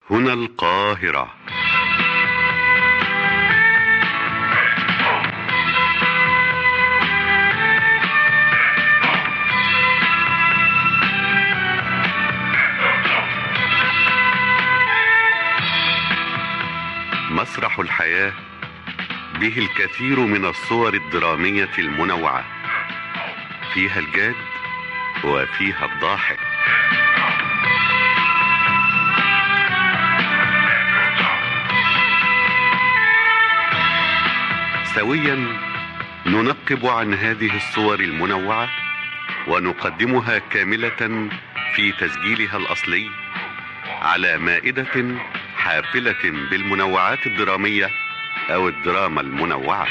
هنا القاهرة مسرح الحياة به الكثير من الصور الدرامية المنوعة فيها الجاد وفيها الضاحك سويا ننقب عن هذه الصور المنوعة ونقدمها كاملة في تسجيلها الأصلي على مائدة حافلة بالمنوعات الدرامية أو الدراما المنوعة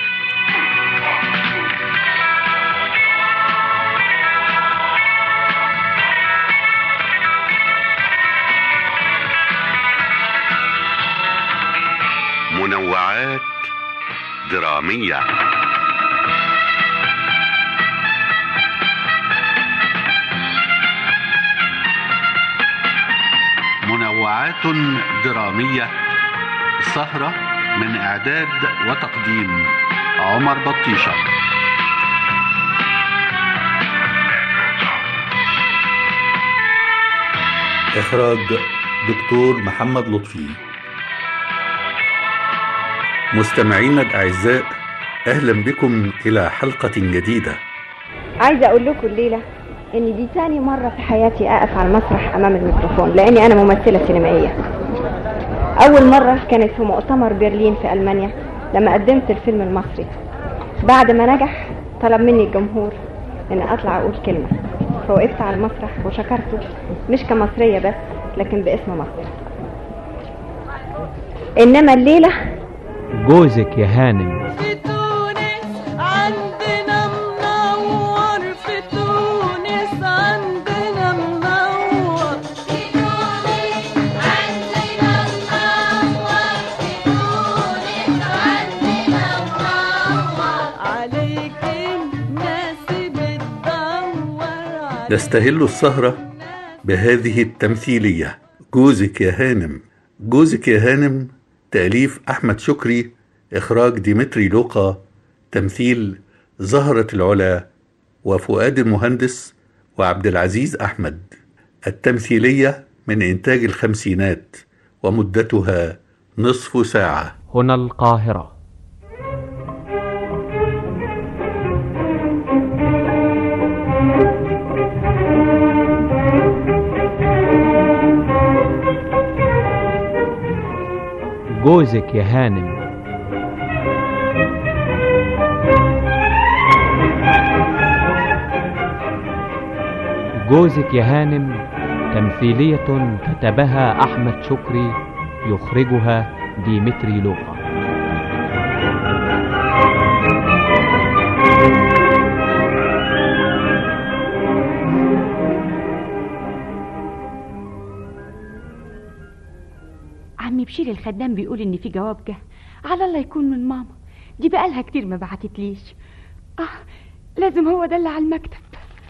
منوعات درامية منوعات درامية سهرة من إعداد وتقديم عمر بطيشة إخراج دكتور محمد لطفي مستمعينا الأعزاء أهلا بكم إلى حلقة جديدة عايزه اقول لكم الليله ان دي تاني مره في حياتي اقف على المسرح امام الميكروفون لاني انا ممثله سينمائيه اول مره كانت في مؤتمر برلين في المانيا لما قدمت الفيلم المصري بعد ما نجح طلب مني الجمهور ان اطلع اقول كلمه فوقفت على المسرح وشكرته مش كمصريه بس لكن باسم مصر انما الليله جوزك يا هانم في تونس عندنا منور في تونس عندنا منور في تونس عندنا منور في تونس عندنا منور عليك الناس بتدور عليك نستهل السهرة بهذه التمثيلية جوزك يا هانم جوزك يا هانم تأليف أحمد شكري إخراج ديمتري لوقا تمثيل زهرة العلا وفؤاد المهندس وعبد العزيز أحمد التمثيلية من إنتاج الخمسينات ومدتها نصف ساعة هنا القاهرة جوزك يا هانم جوزك يا هانم تمثيلية كتبها أحمد شكري يخرجها ديمتري لوقا عمي بشير الخدام بيقول ان في جواب جه على الله يكون من ماما دي بقالها كتير ما بعتتليش اه لازم هو ده اللي على المكتب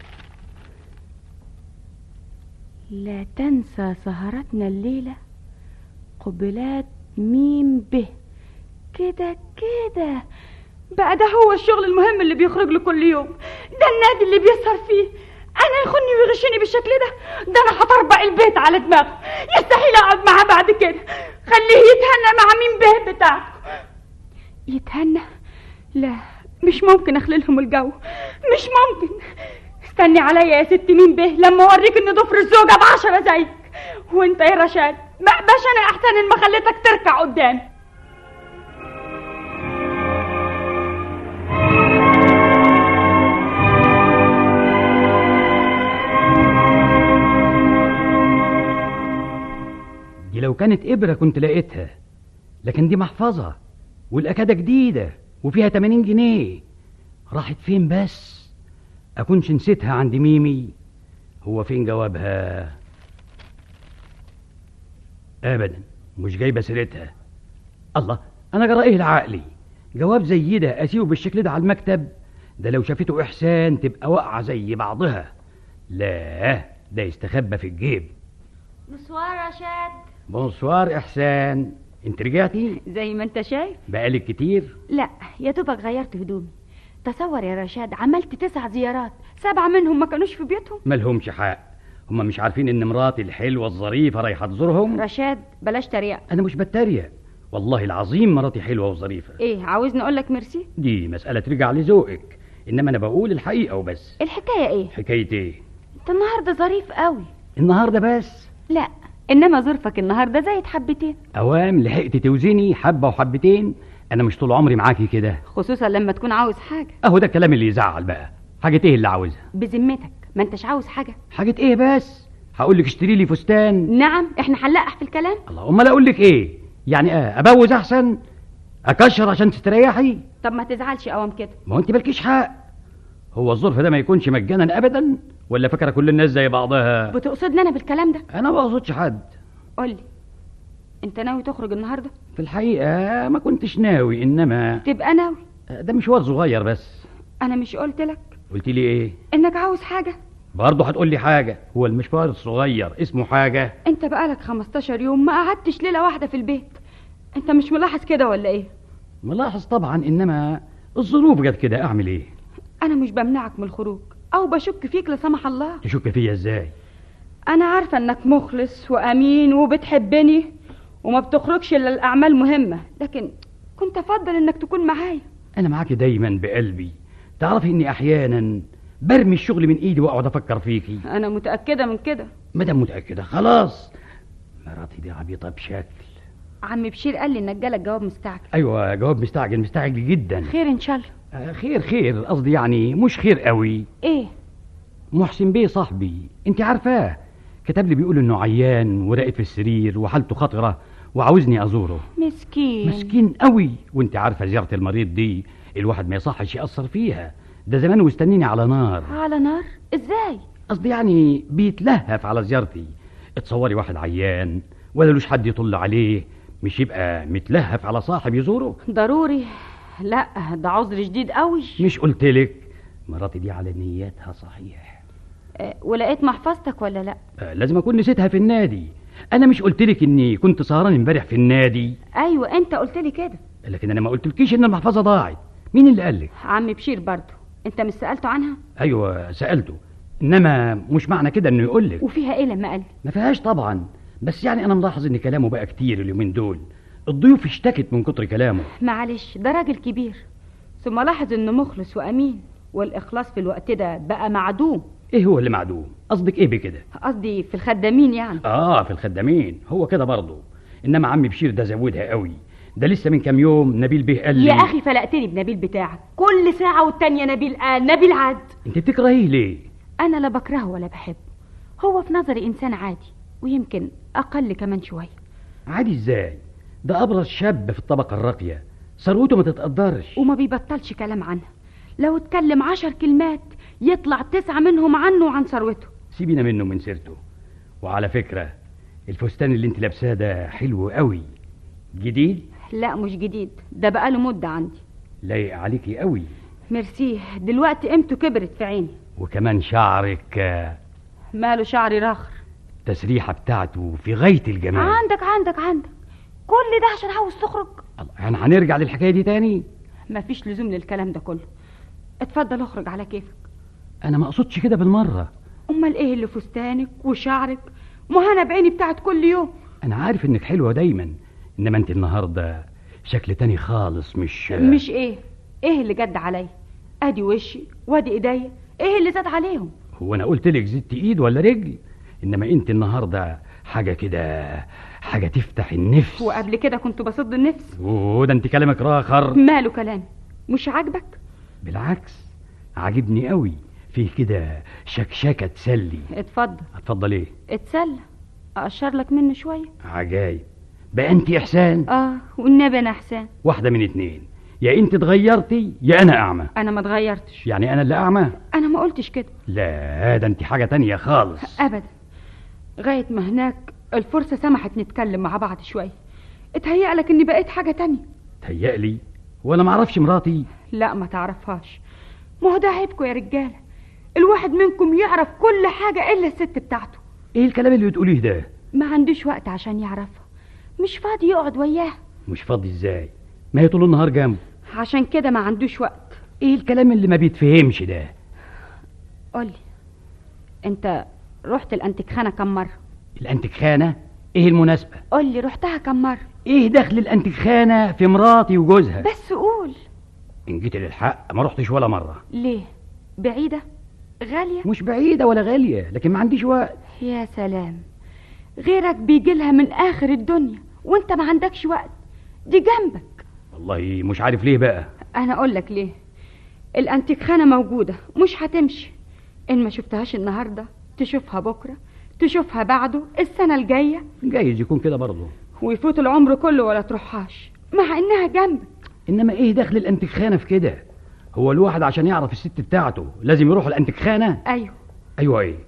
لا تنسى سهرتنا الليلة قبلات ميم به كده كده بقى ده هو الشغل المهم اللي بيخرج له كل يوم ده النادي اللي بيسهر فيه انا يخوني ويغشني بالشكل ده ده انا هطربق البيت على دماغه يستحيل اقعد معاه بعد كده خليه يتهنى مع مين به بتاعته يتهنى لا مش ممكن اخللهم الجو مش ممكن استني عليا يا ست مين به لما اوريك ان ضفر الزوجه بعشرة زيك وانت يا رشاد ما باش انا احسن ان ما خليتك تركع قدامي دي لو كانت إبرة كنت لقيتها لكن دي محفظة والأكادة جديدة وفيها 80 جنيه راحت فين بس أكونش نسيتها عند ميمي هو فين جوابها أبدا مش جايبة سيرتها الله أنا جرى إيه لعقلي جواب زي ده أسيبه بالشكل ده على المكتب ده لو شافته إحسان تبقى واقعة زي بعضها لا ده يستخبى في الجيب مسوار رشاد بونسوار احسان انت رجعتي زي ما انت شايف بقالك كتير لا يا دوبك غيرت هدومي تصور يا رشاد عملت تسع زيارات سبعة منهم ما كانوش في بيوتهم مالهمش حق هم مش عارفين ان مراتي الحلوه الظريفه رايحه تزورهم رشاد بلاش تريق انا مش بتريق والله العظيم مراتي حلوه وظريفه ايه عاوزني اقول لك ميرسي دي مساله ترجع لذوقك انما انا بقول الحقيقه وبس الحكايه ايه حكايه ايه انت النهارده ظريف قوي النهارده بس لا انما ظرفك النهارده زايد حبتين اوام لحقت توزني حبه وحبتين انا مش طول عمري معاكي كده خصوصا لما تكون عاوز حاجه اهو ده الكلام اللي يزعل بقى حاجه ايه اللي عاوزها بذمتك ما انتش عاوز حاجه حاجه ايه بس هقول لك اشتري لي فستان نعم احنا هنلقح في الكلام الله امال اقول لك ايه يعني اه ابوز احسن اكشر عشان تستريحي طب ما تزعلش قوام كده ما هو انت مالكيش حق هو الظرف ده ما يكونش مجانا ابدا ولا فاكره كل الناس زي بعضها بتقصدني انا بالكلام ده انا ما اقصدش حد قول لي انت ناوي تخرج النهارده في الحقيقه ما كنتش ناوي انما تبقى ناوي ده مشوار صغير بس انا مش قلت لك قلت لي ايه انك عاوز حاجه برضه هتقول لي حاجه هو المشوار الصغير اسمه حاجه انت بقالك 15 يوم ما قعدتش ليله واحده في البيت انت مش ملاحظ كده ولا ايه ملاحظ طبعا انما الظروف جت كده اعمل ايه انا مش بمنعك من الخروج او بشك فيك لا سمح الله تشك فيا ازاي انا عارفه انك مخلص وامين وبتحبني وما بتخرجش الا الاعمال مهمه لكن كنت افضل انك تكون معايا انا معاكي دايما بقلبي تعرفي اني احيانا برمي الشغل من ايدي واقعد افكر فيكي انا متاكده من كده مادام متاكده خلاص مراتي دي عبيطه بشكل عم بشير قال لي انك جالك جواب مستعجل ايوه جواب مستعجل مستعجل جدا خير ان شاء الله آه، خير خير قصدي يعني مش خير قوي ايه محسن بيه صاحبي انت عارفاه كتب لي بيقول انه عيان وراقد في السرير وحالته خطره وعاوزني ازوره مسكين مسكين قوي وانت عارفه زياره المريض دي الواحد ما يصحش ياثر فيها ده زمان مستنيني على نار على نار ازاي قصدي يعني بيتلهف على زيارتي اتصوري واحد عيان ولا لوش حد يطل عليه مش يبقى متلهف على صاحب يزوره ضروري لا ده عذر شديد قوي مش قلتلك مراتي دي على نياتها صحيح أه، ولقيت محفظتك ولا لا آه، لازم اكون نسيتها في النادي انا مش قلتلك اني كنت سهران امبارح في النادي ايوه انت قلت لي كده لكن انا ما قلتلكيش ان المحفظه ضاعت مين اللي قالك عم بشير برضه انت مش سالته عنها ايوه سالته انما مش معنى كده انه يقولك وفيها ايه لما قال لي ما فيهاش طبعا بس يعني انا ملاحظ ان كلامه بقى كتير اليومين دول الضيوف اشتكت من كتر كلامه معلش ده راجل كبير ثم لاحظ انه مخلص وامين والاخلاص في الوقت ده بقى معدوم ايه هو اللي معدوم قصدك ايه بكده قصدي في الخدامين يعني اه في الخدامين هو كده برضه انما عم بشير ده زودها قوي ده لسه من كام يوم نبيل بيه قال لي يا اخي فلقتني بنبيل بتاعك كل ساعه والتانيه نبيل قال نبيل عاد انت بتكرهيه ليه انا لا بكرهه ولا بحبه هو في نظري انسان عادي ويمكن اقل كمان شويه عادي ازاي ده ابرز شاب في الطبقه الراقيه ثروته ما تتقدرش وما بيبطلش كلام عنها لو اتكلم عشر كلمات يطلع تسعة منهم عنه وعن ثروته سيبينا منه من سيرته وعلى فكره الفستان اللي انت لابساه ده حلو قوي جديد لا مش جديد ده بقاله مدة عندي لايق عليكي قوي ميرسي دلوقتي قيمته كبرت في عيني وكمان شعرك آه، ماله شعري رخر التسريحه بتاعته في غايه الجمال عندك عندك عندك كل ده عشان عاوز تخرج الله، يعني هنرجع للحكايه دي تاني مفيش لزوم للكلام ده كله اتفضل اخرج على كيفك انا ما اقصدش كده بالمره امال ايه اللي فستانك وشعرك مهانة بعيني بتاعت كل يوم انا عارف انك حلوه دايما انما انت النهارده شكل تاني خالص مش مش ايه ايه اللي جد عليا ادي وشي وادي ايديا ايه اللي زاد عليهم هو انا قلت لك زدت ايد ولا رجل انما انت النهارده حاجه كده حاجه تفتح النفس وقبل كده كنت بصد النفس وده انت كلامك راخر ماله كلامي مش عاجبك بالعكس عاجبني قوي فيه كده شكشكه تسلي اتفضل اتفضل ايه اتسلى اقشر لك منه شويه عجايب بقى انت احسان اه والنبي انا احسان واحده من اتنين يا انت اتغيرتي يا انا اعمى انا ما اتغيرتش يعني انا اللي اعمى انا ما قلتش كده لا ده انت حاجه تانية خالص ابدا غايه ما هناك الفرصه سمحت نتكلم مع بعض شويه اتهيأ لك اني بقيت حاجه تانية تهيألي وانا ما اعرفش مراتي لا ما تعرفهاش ما هو ده عيبكم يا رجاله الواحد منكم يعرف كل حاجه الا الست بتاعته ايه الكلام اللي بتقوليه ده ما عندوش وقت عشان يعرفها مش فاضي يقعد وياه مش فاضي ازاي ما هي طول النهار جنبه عشان كده ما عندوش وقت ايه الكلام اللي ما بيتفهمش ده قولي انت رحت الانتكخانة كم مرة الانتخانه ايه المناسبه قولي رحتها كم مرة ايه دخل الانتخانه في مراتي وجوزها بس قول ان جيت للحق ما رحتش ولا مره ليه بعيدة غالية مش بعيده ولا غاليه لكن ما عنديش وقت يا سلام غيرك بيجي لها من اخر الدنيا وانت ما عندكش وقت دي جنبك والله مش عارف ليه بقى انا اقول لك ليه الانتكخانة موجودة مش هتمشي ان ما شفتهاش النهاردة تشوفها بكرة تشوفها بعده السنة الجاية جايز يكون كده برضه ويفوت العمر كله ولا تروحهاش مع انها جنبك انما ايه دخل الانتخانه في كده هو الواحد عشان يعرف الست بتاعته لازم يروح الانتخانه ايوه ايوه ايه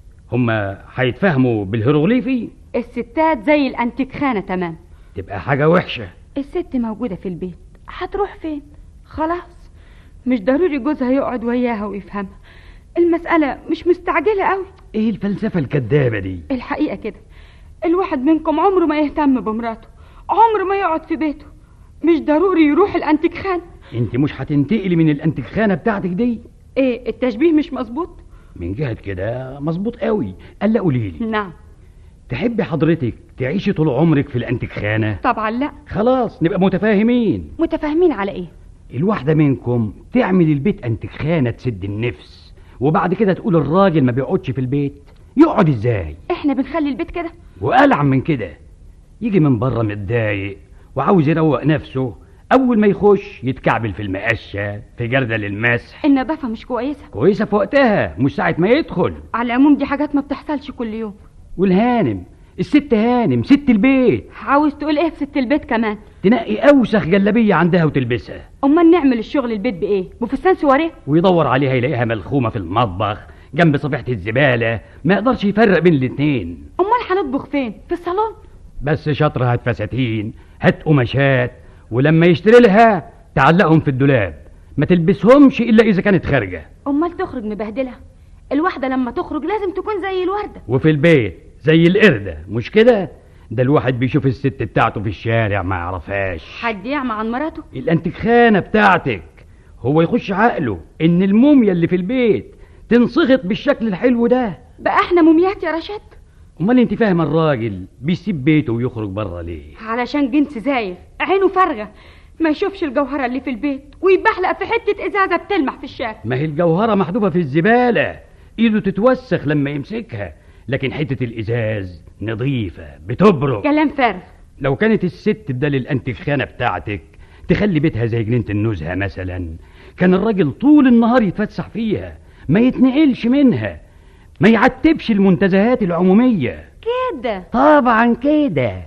هما هيتفهموا بالهيروغليفي الستات زي الانتكخانة تمام تبقى حاجه وحشه الست موجودة في البيت هتروح فين خلاص مش ضروري جوزها يقعد وياها ويفهمها المسألة مش مستعجلة قوي ايه الفلسفه الكدابه دي الحقيقة كده الواحد منكم عمره ما يهتم بمراته عمره ما يقعد في بيته مش ضروري يروح الانتكخان انت مش هتنتقلي من الانتخانه بتاعتك دي ايه التشبيه مش مظبوط من جهه كده مظبوط قوي الا قولي لي نعم تحبي حضرتك تعيشي طول عمرك في الانتخانه طبعا لا خلاص نبقى متفاهمين متفاهمين على ايه الواحدة منكم تعمل البيت انتخانة تسد النفس وبعد كده تقول الراجل ما بيقعدش في البيت يقعد ازاي احنا بنخلي البيت كده وألعن من كده يجي من بره متضايق وعاوز يروق نفسه أول ما يخش يتكعبل في المقشة في جردل المسح النظافة مش كويسة كويسة في وقتها مش ساعة ما يدخل على العموم دي حاجات ما بتحصلش كل يوم والهانم الست هانم ست البيت عاوز تقول ايه في ست البيت كمان تنقي أوسخ جلابية عندها وتلبسها امال نعمل الشغل البيت بايه بفستان سواريه ويدور عليها يلاقيها ملخومة في المطبخ جنب صفيحة الزبالة ما يقدرش يفرق بين الاتنين امال هنطبخ فين في الصالون بس شطر هات فساتين هات قماشات ولما يشتري لها تعلقهم في الدولاب ما تلبسهمش إلا إذا كانت خارجة امال تخرج مبهدله الواحده لما تخرج لازم تكون زي الورده وفي البيت زي القردة مش كده ده الواحد بيشوف الست بتاعته في الشارع ما يعرفهاش حد يعمى عن مراته الانتخانة بتاعتك هو يخش عقله ان الموميا اللي في البيت تنصغط بالشكل الحلو ده بقى احنا موميات يا رشاد امال انت فاهم الراجل بيسيب بيته ويخرج بره ليه علشان جنس زاير عينه فارغه ما يشوفش الجوهره اللي في البيت ويبحلق في حته ازازه بتلمع في الشارع ما هي الجوهرة محذوفة في الزبالة ايده تتوسخ لما يمسكها لكن حتة الازاز نظيفة بتبرق كلام فارغ لو كانت الست بدل الانتخانة بتاعتك تخلي بيتها زي جنينة النزهة مثلا كان الراجل طول النهار يتفسح فيها ما يتنقلش منها ما يعتبش المنتزهات العمومية كده طبعا كده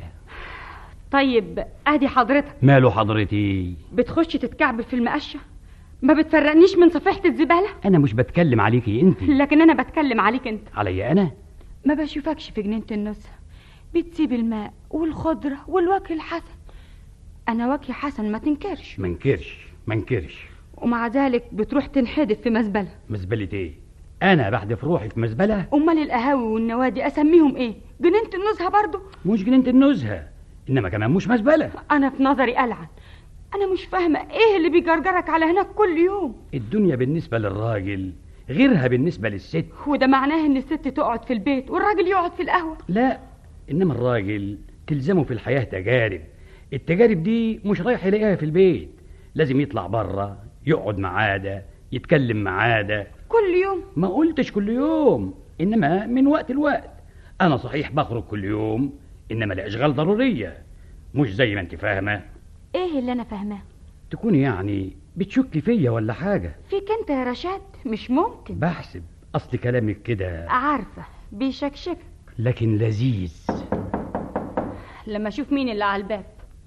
طيب ادي حضرتك ماله حضرتي بتخش تتكعبل في المقشه ما بتفرقنيش من صفيحه الزباله انا مش بتكلم عليكي انت لكن انا بتكلم عليك انت عليا انا ما بشوفكش في جنينه النزهه بتسيب الماء والخضره والوجه الحسن انا وجهي حسن ما تنكرش منكرش منكرش ومع ذلك بتروح تنحدف في مزبله مزبلة ايه انا بحدف روحي في مزبلة امال القهاوي والنوادي اسميهم ايه جنينه النزهه برضو مش جنينة النزهة انما كمان مش مزبلة انا في نظري ألعن انا مش فاهمه ايه اللي بيجرجرك على هناك كل يوم الدنيا بالنسبة للراجل غيرها بالنسبة للست وده معناه ان الست تقعد في البيت والراجل يقعد في القهوه لا انما الراجل تلزمه في الحياة تجارب التجارب دي مش رايح يلاقيها في البيت لازم يطلع بره يقعد معاه ده يتكلم معاه ده كل يوم ما قلتش كل يوم انما من وقت لوقت انا صحيح بخرج كل يوم انما الاشغال ضرورية مش زي ما انت فاهمة ايه اللي انا فاهماه تكوني يعني بتشكي فيا ولا حاجة فيك انت يا رشاد مش ممكن بحسب اصل كلامك كده عارفه بيشكشك لكن لذيذ لما اشوف مين اللي على الباب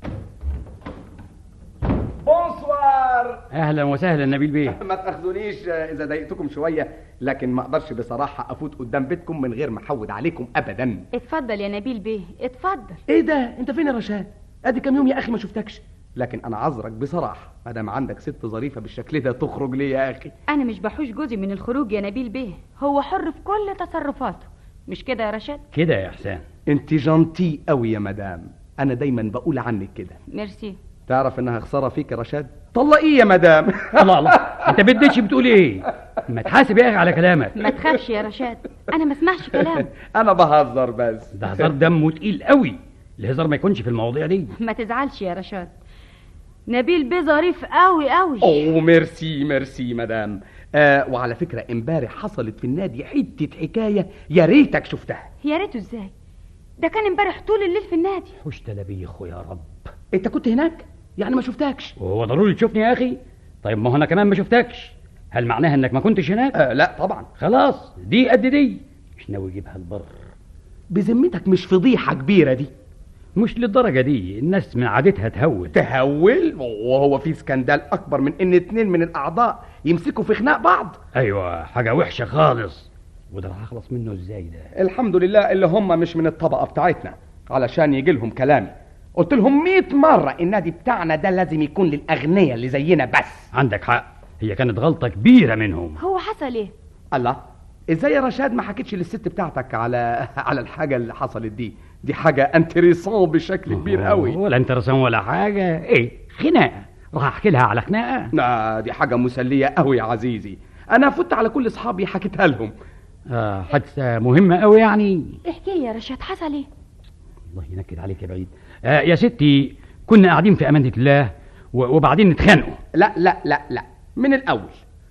بونسوار اهلا وسهلا نبيل بيه ما تاخذونيش اذا ضايقتكم شويه لكن ما اقدرش بصراحه افوت قدام بيتكم من غير ما احود عليكم ابدا اتفضل يا نبيل بيه اتفضل ايه ده انت فين يا رشاد ادي كام يوم يا اخي ما شفتكش لكن انا عذرك بصراحه ما دام عندك ست ظريفه بالشكل ده تخرج ليه يا اخي انا مش بحوش جوزي من الخروج يا نبيل بيه هو حر في كل تصرفاته مش كده يا رشاد كده يا احسان انت جانتي قوي يا مدام انا دايما بقول عنك كده ميرسي تعرف انها خساره فيك يا رشاد طلقيه يا مدام الله الله انت بديتش بتقول ايه ما تحاسب يا اخي على كلامك ما تخافش يا رشاد انا ما اسمعش كلام انا بهزر بس ده هزار دمه تقيل قوي الهزار ما يكونش في المواضيع دي ما تزعلش يا رشاد نبيل بيه ظريف قوي قوي اوه ميرسي ميرسي مدام آه وعلى فكره امبارح حصلت في النادي حته حكايه يا ريتك شفتها يا ريته ازاي ده كان امبارح طول الليل في النادي حوش تلابيخ يا رب انت كنت هناك يعني ما شفتكش وهو ضروري تشوفني يا اخي طيب ما هو انا كمان ما شفتكش هل معناها انك ما كنتش هناك آه لا طبعا خلاص دي قد دي مش ناوي اجيبها البر بذمتك مش فضيحه كبيره دي مش للدرجه دي الناس من عادتها تهول تهول وهو في سكندال اكبر من ان اتنين من الاعضاء يمسكوا في خناق بعض ايوه حاجه وحشه خالص وده راح اخلص منه ازاي ده الحمد لله اللي هم مش من الطبقه بتاعتنا علشان يجي لهم كلامي قلت لهم 100 مره النادي بتاعنا ده لازم يكون للاغنياء اللي زينا بس عندك حق هي كانت غلطه كبيره منهم هو حصل ايه الله ازاي يا رشاد ما حكيتش للست بتاعتك على على الحاجه اللي حصلت دي دي حاجه انتريسون بشكل كبير قوي ولا انت رسام ولا حاجه ايه خناقه راح احكي لها على خناقه لا دي حاجه مسليه قوي يا عزيزي انا فت على كل اصحابي حكيتها لهم آه حادثه مهمه قوي يعني احكي لي يا رشاد حصل ايه الله ينكد عليك يا بعيد آه يا ستي كنا قاعدين في امانه الله و- وبعدين نتخانقوا لا لا لا لا من الاول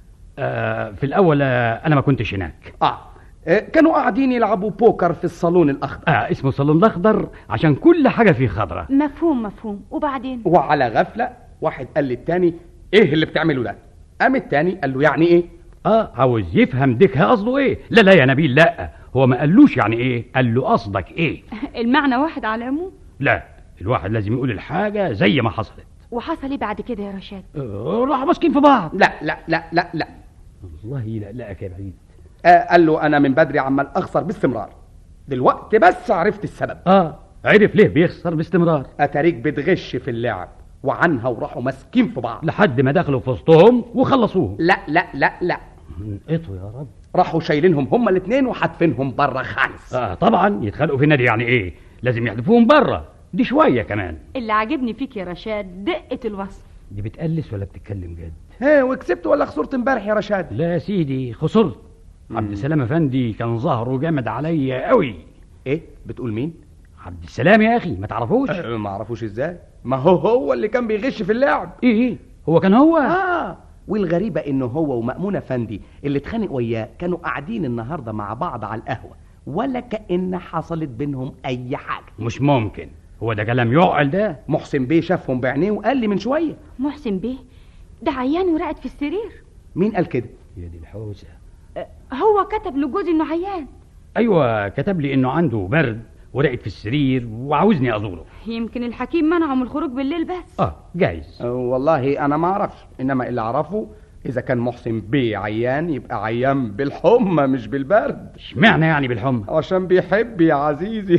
آه في الاول آه انا ما كنتش هناك اه آه، كانوا قاعدين يلعبوا بوكر في الصالون الاخضر آه اسمه الصالون الاخضر عشان كل حاجه فيه خضره مفهوم مفهوم وبعدين وعلى غفله واحد قال للتاني ايه اللي بتعمله ده قام التاني قال له يعني ايه اه عاوز يفهم ديكها قصده ايه لا لا يا نبيل لا هو ما قالوش يعني ايه قال له قصدك ايه المعنى واحد على العموم لا الواحد لازم يقول الحاجه زي ما حصلت وحصل ايه بعد كده يا رشاد آه راحوا ماسكين في بعض لا لا لا لا لا والله لا لا يا بعيد آه قال له انا من بدري عمال اخسر باستمرار دلوقتي بس عرفت السبب اه عرف ليه بيخسر باستمرار اتاريك بتغش في اللعب وعنها وراحوا ماسكين في بعض لحد ما دخلوا في وسطهم وخلصوهم لا لا لا لا انقطوا يا رب راحوا شايلينهم هما الاثنين وحاتفينهم بره خالص اه طبعا يتخانقوا في النادي يعني ايه لازم يحذفوهم بره دي شويه كمان اللي عاجبني فيك يا رشاد دقة الوصف دي بتقلس ولا بتتكلم جد ها وكسبت ولا خسرت امبارح يا رشاد لا يا سيدي خسرت عبد السلام افندي كان ظهره جامد عليا قوي ايه بتقول مين عبد السلام يا اخي ما تعرفوش أه ما اعرفوش ازاي ما هو هو اللي كان بيغش في اللعب ايه ايه هو كان هو اه والغريبه انه هو ومأمون افندي اللي اتخانق وياه كانوا قاعدين النهارده مع بعض على القهوه ولا كأن حصلت بينهم اي حاجه مش ممكن هو ده كلام يعقل ده محسن بيه شافهم بعينيه وقال لي من شويه محسن بيه ده عيان وراقد في السرير مين قال كده يا دي الحوسه أه، هو كتب لجوزي انه عيان ايوه كتب لي انه عنده برد ورقد في السرير وعاوزني ازوره يمكن الحكيم منعه من الخروج بالليل بس اه جايز أه والله انا ما اعرفش انما اللي اعرفه اذا كان محسن بيه عيان يبقى عيان بالحمى مش بالبرد اشمعنى يعني بالحمى عشان بيحب يا عزيزي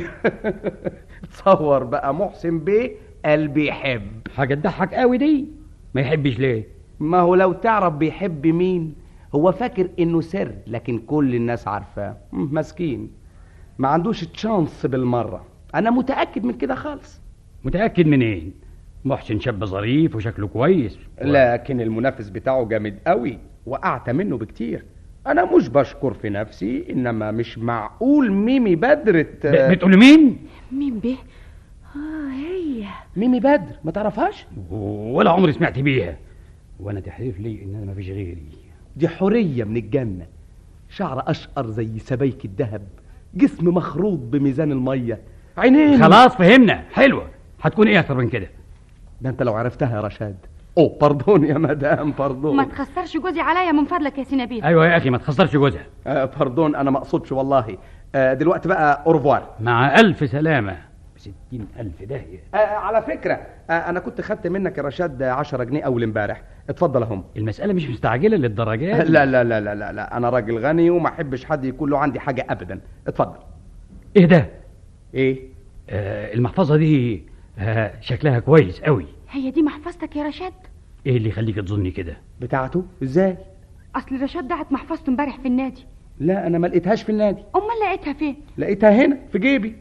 تصور بقى محسن بيه قال بيحب حاجه تضحك قوي دي ما يحبش ليه ما هو لو تعرف بيحب مين هو فاكر انه سر لكن كل الناس عارفاه مم، مسكين ما عندوش تشانس بالمره انا متاكد من كده خالص متاكد منين محسن شاب ظريف وشكله كويس لكن المنافس بتاعه جامد قوي وقعت منه بكتير انا مش بشكر في نفسي انما مش معقول ميمي بدر ت- ب- بتقول مين مين بيه اه هي ميمي بدر ما تعرفهاش ولا عمري سمعت بيها وانا تحليف لي ان انا ما فيش غيري دي حورية من الجنة شعر أشقر زي سبايك الذهب جسم مخروط بميزان المية عينين خلاص فهمنا حلوه هتكون ايه اكتر من كده ده انت لو عرفتها يا رشاد اوه باردون يا مدام ما باردون تخسرش جوزي عليا من فضلك يا سينابيل ايوه يا اخي ما تخسرش جوزها آه باردون انا ما اقصدش والله آه دلوقتي بقى اورفوار مع الف سلامه بستين الف داهيه آه على فكرة آه انا كنت خدت منك يا رشاد 10 جنيه اول امبارح اتفضل اهم المساله مش مستعجله للدرجه دي. لا لا لا لا لا لا انا راجل غني وما احبش حد يكون له عندي حاجة ابدا اتفضل ايه ده ايه آه المحفظه دي آه شكلها كويس قوي هي دي محفظتك يا رشاد ايه اللي يخليك تظني كده بتاعته ازاي اصل رشاد دعت محفظته امبارح في النادي لا انا ما لقيتهاش في النادي امال لقيتها فين لقيتها هنا في جيبي في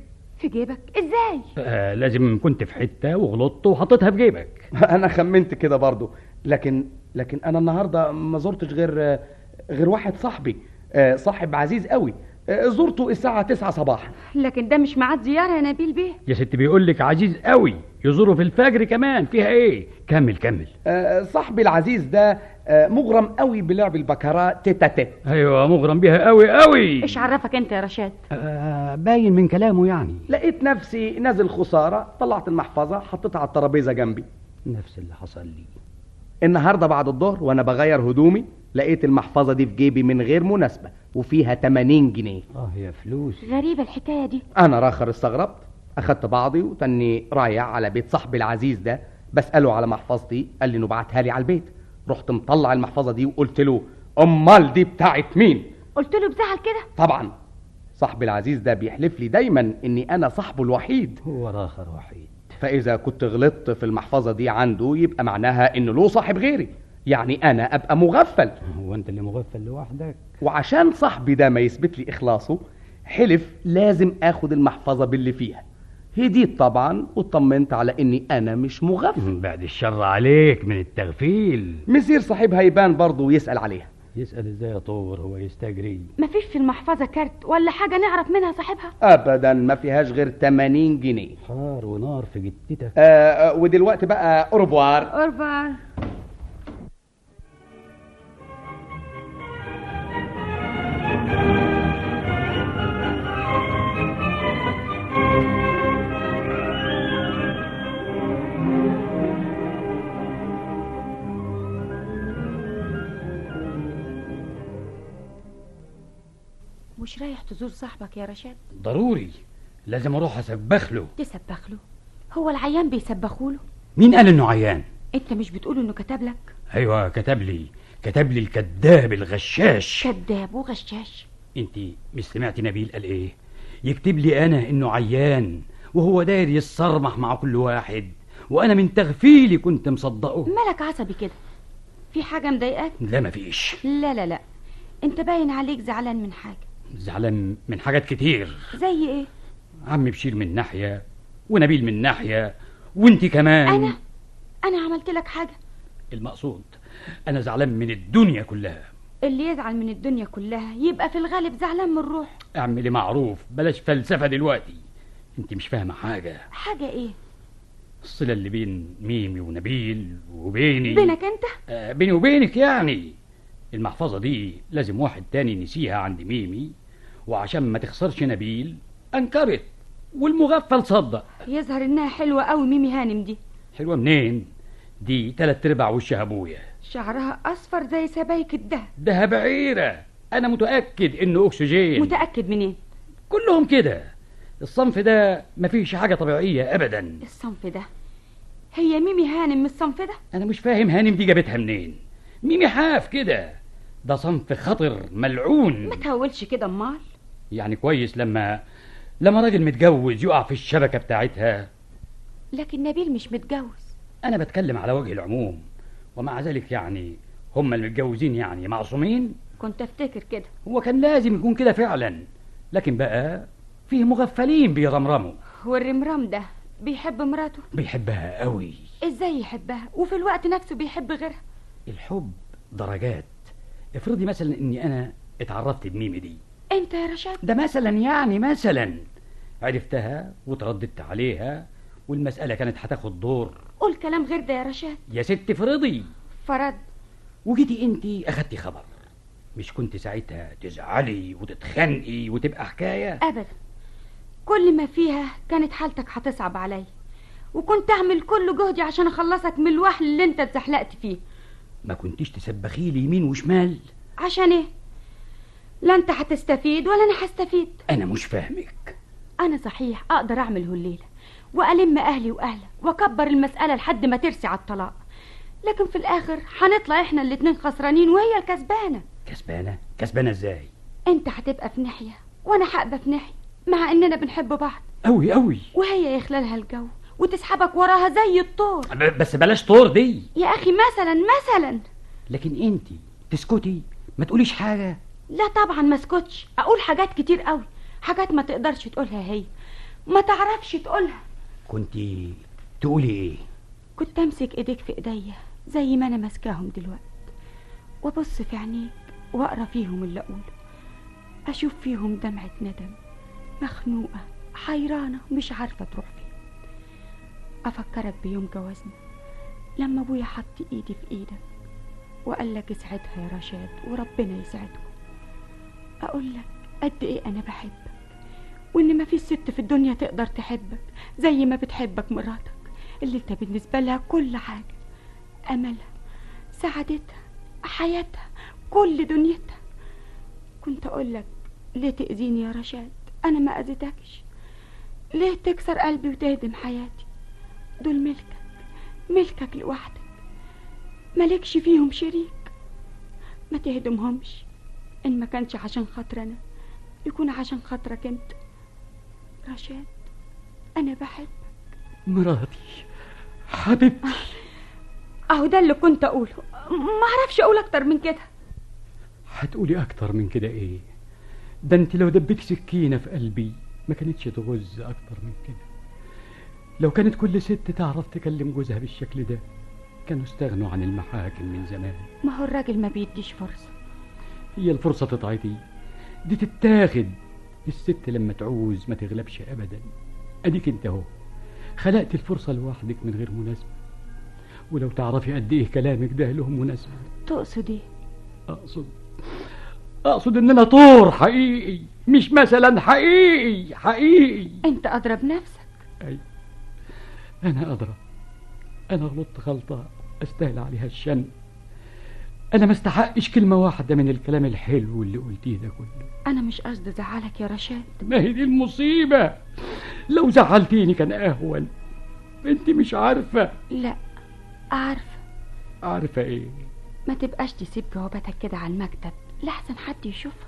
في جيبك ازاي آه لازم كنت في حته وغلطت وحطيتها في جيبك انا خمنت كده برضو لكن لكن انا النهارده ما زرتش غير غير واحد صاحبي آه، صاحب عزيز قوي آه، زرته الساعة 9 صباحا لكن ده مش ميعاد زياره يا نبيل بيه يا ست بيقول لك عزيز قوي يزوره في الفجر كمان فيها ايه كمل كمل آه، صاحبي العزيز ده آه، مغرم قوي بلعب البكارة تيتا تيت ايوه مغرم بيها قوي قوي ايش عرفك انت يا رشاد آه باين من كلامه يعني لقيت نفسي نازل خسارة طلعت المحفظة حطيتها على الترابيزة جنبي نفس اللي حصل لي النهاردة بعد الظهر وانا بغير هدومي لقيت المحفظة دي في جيبي من غير مناسبة وفيها 80 جنيه اه يا فلوس غريبه الحكايه دي انا راخر استغربت اخدت بعضي وتاني رايح على بيت صاحبي العزيز ده بساله على محفظتي قال لي انه بعتها لي على البيت رحت مطلع المحفظه دي وقلت له امال دي بتاعت مين قلت له بزعل كده طبعا صاحبي العزيز ده بيحلف لي دايما اني انا صاحبه الوحيد هو راخر وحيد فاذا كنت غلطت في المحفظه دي عنده يبقى معناها انه له صاحب غيري يعني انا ابقى مغفل هو انت اللي مغفل لوحدك وعشان صاحبي ده ما يثبت لي اخلاصه حلف لازم اخد المحفظه باللي فيها هديت طبعا واطمنت على اني انا مش مغفل بعد الشر عليك من التغفيل مسير صاحبها يبان برضه ويسال عليها يسأل ازاي يا طور هو يستجري مفيش في المحفظه كارت ولا حاجه نعرف منها صاحبها ابدا ما فيهاش غير 80 جنيه حار ونار في جتتك آه آه، ودلوقتي بقى اوروبوار أربع مش رايح تزور صاحبك يا رشاد ضروري لازم اروح اسبخ له تسبخ له هو العيان بيسبخوله مين قال انه عيان انت مش بتقول انه كتب لك ايوه كتب لي كتب لي الكذاب الغشاش كذاب وغشاش انت مش سمعتي نبيل قال ايه يكتب لي انا انه عيان وهو داير يتصرمح مع كل واحد وانا من تغفيلي كنت مصدقه مالك عصبي كده في حاجه مضايقاك لا مفيش لا لا لا انت باين عليك زعلان من حاجه زعلان من حاجات كتير زي ايه عمي بشير من ناحيه ونبيل من ناحيه وانت كمان انا انا عملت لك حاجه المقصود انا زعلان من الدنيا كلها اللي يزعل من الدنيا كلها يبقى في الغالب زعلان من روح اعملي معروف بلاش فلسفه دلوقتي انت مش فاهمه حاجه حاجه ايه الصله اللي بين ميمي ونبيل وبيني بينك انت آه بيني وبينك يعني المحفظه دي لازم واحد تاني نسيها عند ميمي وعشان ما تخسرش نبيل انكرت والمغفل صدق يظهر انها حلوه قوي ميمي هانم دي حلوه منين دي تلات ارباع وشها ابويا شعرها اصفر زي سبايك الدهب ده بعيره انا متاكد انه اكسجين متاكد منين كلهم كده الصنف ده مفيش حاجه طبيعيه ابدا الصنف ده هي ميمي هانم من الصنف ده انا مش فاهم هانم دي جابتها منين ميمي حاف كده ده صنف خطر ملعون ما تهولش كده امال يعني كويس لما لما راجل متجوز يقع في الشبكه بتاعتها لكن نبيل مش متجوز انا بتكلم على وجه العموم ومع ذلك يعني هم المتجوزين يعني معصومين كنت افتكر كده هو كان لازم يكون كده فعلا لكن بقى فيه مغفلين بيرمرموا والرمرام ده بيحب مراته بيحبها قوي ازاي يحبها وفي الوقت نفسه بيحب غيرها الحب درجات افرضي مثلا اني انا اتعرفت بميمي دي انت يا رشاد ده مثلا يعني مثلا عرفتها وترددت عليها والمسألة كانت هتاخد دور قول كلام غير ده يا رشاد يا ست فرضي فرد وجيتي انت اخدتي خبر مش كنت ساعتها تزعلي وتتخنقي وتبقى حكاية ابدا كل ما فيها كانت حالتك هتصعب عليا وكنت اعمل كل جهدي عشان اخلصك من الوحل اللي انت اتزحلقت فيه ما كنتيش تسبخي لي يمين وشمال عشان ايه لا انت هتستفيد ولا انا هستفيد انا مش فاهمك انا صحيح اقدر اعمله الليله والم اهلي واهلك واكبر المساله لحد ما ترسي على الطلاق لكن في الاخر هنطلع احنا الاتنين خسرانين وهي الكسبانه كسبانة كسبانة ازاي انت هتبقى في ناحيه وانا هبقى في ناحيه مع اننا بنحب بعض قوي قوي وهي يخلالها الجو وتسحبك وراها زي الطور ب- بس بلاش طور دي يا اخي مثلا مثلا لكن انت تسكتي ما تقوليش حاجة لا طبعا ما اسكتش اقول حاجات كتير قوي حاجات ما تقدرش تقولها هي ما تعرفش تقولها كنت تقولي ايه كنت امسك ايديك في ايديا زي ما انا ماسكاهم دلوقتي وابص في عينيك واقرا فيهم اللي اقوله اشوف فيهم دمعة ندم مخنوقة حيرانة مش عارفة تروح فين افكرك بيوم جوازنا لما ابويا حط ايدي في ايدك وقال لك اسعدها يا رشاد وربنا يسعدكم اقول لك قد ايه انا بحبك وان ما في ست في الدنيا تقدر تحبك زي ما بتحبك مراتك اللي انت بالنسبه لها كل حاجه املها سعادتها حياتها كل دنيتها كنت اقول لك ليه تاذيني يا رشاد انا ما اذيتكش ليه تكسر قلبي وتهدم حياتي دول ملكك ملكك لوحدك مالكش فيهم شريك ما تهدمهمش ان ما كانش عشان خاطر انا يكون عشان خاطرك انت رشاد انا بحب مراتي حبيبتي اهو ده اللي كنت اقوله ما اعرفش اقول اكتر من كده هتقولي اكتر من كده ايه ده انت لو دبيت سكينة في قلبي ما كانتش تغز اكتر من كده لو كانت كل ست تعرف تكلم جوزها بالشكل ده كانوا استغنوا عن المحاكم من زمان ما هو الراجل ما بيديش فرصه هي الفرصة تتعطي دي تتاخد الست لما تعوز ما تغلبش ابدا اديك انت اهو خلقت الفرصة لوحدك من غير مناسبة ولو تعرفي قد ايه كلامك ده له مناسبة تقصد ايه اقصد اقصد ان انا طور حقيقي مش مثلا حقيقي حقيقي انت اضرب نفسك اي انا ادرى انا غلطت غلطة استاهل عليها الشن انا ما استحقش كلمة واحدة من الكلام الحلو اللي قلتيه ده كله انا مش قصدي ازعلك يا رشاد ما هي دي المصيبة لو زعلتيني كان اهون انت مش عارفة لا عارفه عارفة ايه ما تبقاش تسيب جواباتك كده على المكتب لحسن حد يشوفها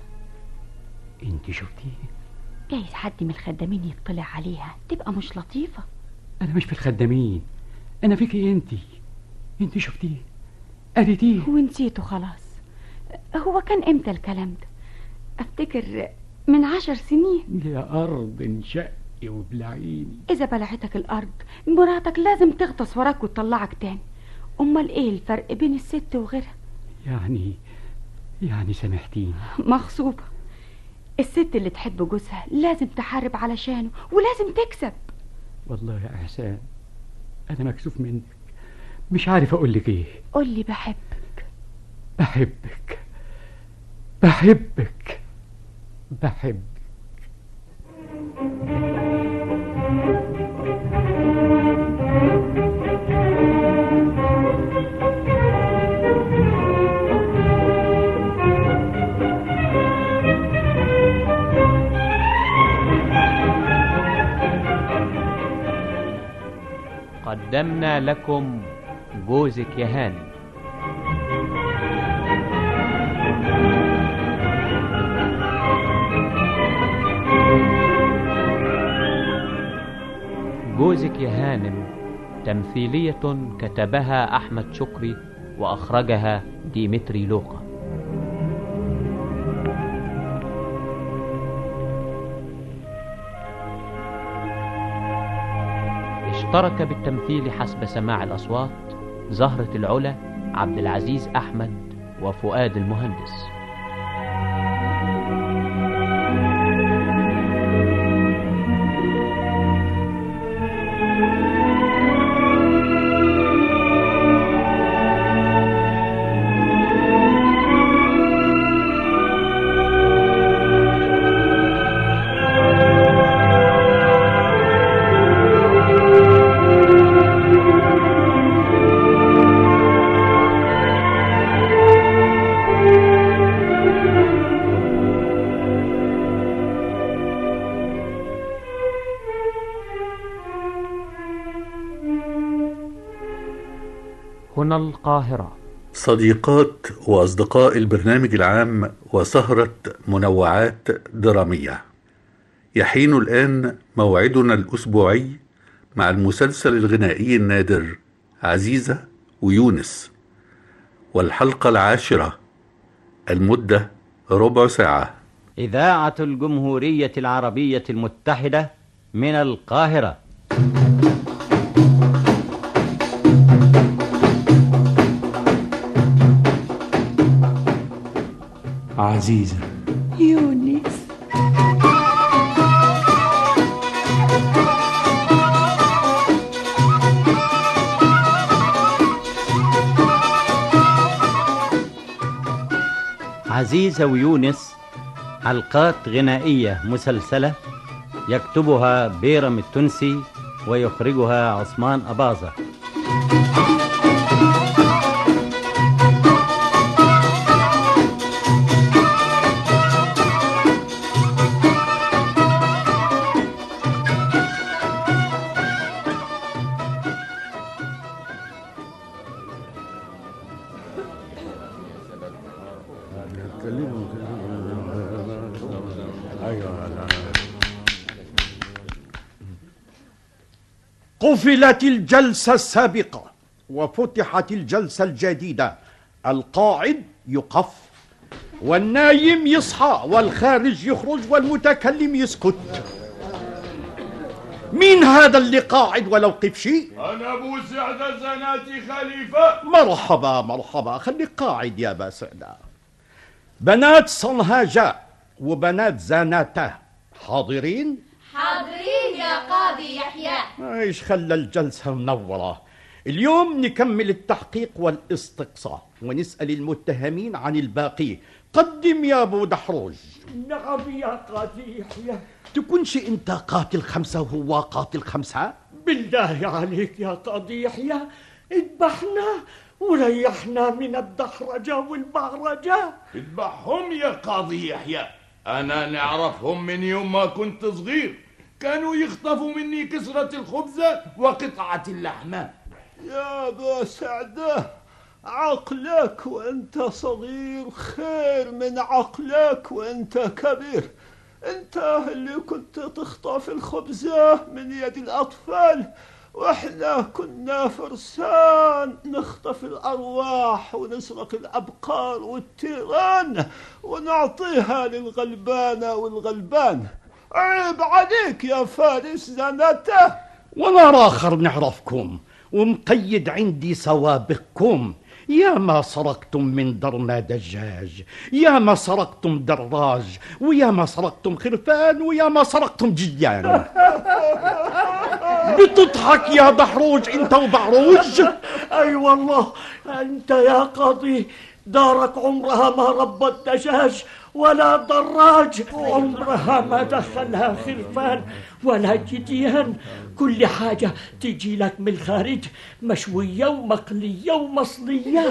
انت شفتيه جايز حد من الخدامين يطلع عليها تبقى مش لطيفة انا مش في الخدامين انا فيكي انت انت شفتيه قريتيه ونسيته خلاص هو كان امتى الكلام ده افتكر من عشر سنين يا ارض انشقي وبلعيني اذا بلعتك الارض مراتك لازم تغطس وراك وتطلعك تاني امال ايه الفرق بين الست وغيرها يعني يعني سامحتيني مغصوبة الست اللي تحب جوزها لازم تحارب علشانه ولازم تكسب والله يا احسان انا مكسوف منك مش عارف اقول لك ايه قول لي بحبك بحبك بحبك بحبك قدمنا لكم جوزك يا هانم جوزك يا هانم تمثيلية كتبها أحمد شكري وأخرجها ديمتري لوقا اشترك بالتمثيل حسب سماع الأصوات زهرة العلا عبد العزيز أحمد وفؤاد المهندس هنا القاهرة صديقات وأصدقاء البرنامج العام وسهرة منوعات درامية يحين الآن موعدنا الأسبوعي مع المسلسل الغنائي النادر عزيزة ويونس والحلقة العاشرة المدة ربع ساعة إذاعة الجمهورية العربية المتحدة من القاهرة عزيزة يونس عزيزة ويونس حلقات غنائية مسلسلة يكتبها بيرم التونسي ويخرجها عثمان أباظة قفلت الجلسة السابقة وفتحت الجلسة الجديدة القاعد يقف والنايم يصحى والخارج يخرج والمتكلم يسكت مين هذا اللي قاعد ولو قفشي أنا أبو سعدة زناتي خليفة مرحبا مرحبا خليك قاعد يا با سعدة بنات صنهاجة وبنات زاناته حاضرين حاضرين يا قاضي يحيى ايش خلى الجلسة منورة اليوم نكمل التحقيق والاستقصاء ونسأل المتهمين عن الباقي قدم يا ابو دحروج نعم يا قاضي يحيى تكونش انت قاتل خمسة وهو قاتل خمسة بالله عليك يا قاضي يحيى اذبحنا وريحنا من الدحرجة والبهرجة اذبحهم يا قاضي يحيى أنا نعرفهم من يوم ما كنت صغير كانوا يخطفوا مني كسرة الخبزة وقطعة اللحمة يا ابا سعده عقلك وانت صغير خير من عقلك وانت كبير انت اللي كنت تخطف الخبزة من يد الاطفال واحنا كنا فرسان نخطف الارواح ونسرق الابقار والتيران ونعطيها للغلبانة والغلبان عيب عليك يا فارس زنته ونرى آخر نعرفكم ومقيد عندي سوابقكم يا ما سرقتم من درنا دجاج يا ما سرقتم دراج ويا ما سرقتم خرفان ويا ما سرقتم جيان بتضحك يا دحروج انت وبعروج اي والله انت يا قاضي دارك عمرها ما ربت دجاج ولا دراج عمرها ما دخلها خرفان ولا جديان كل حاجة تجي لك من الخارج مشوية ومقلية ومصلية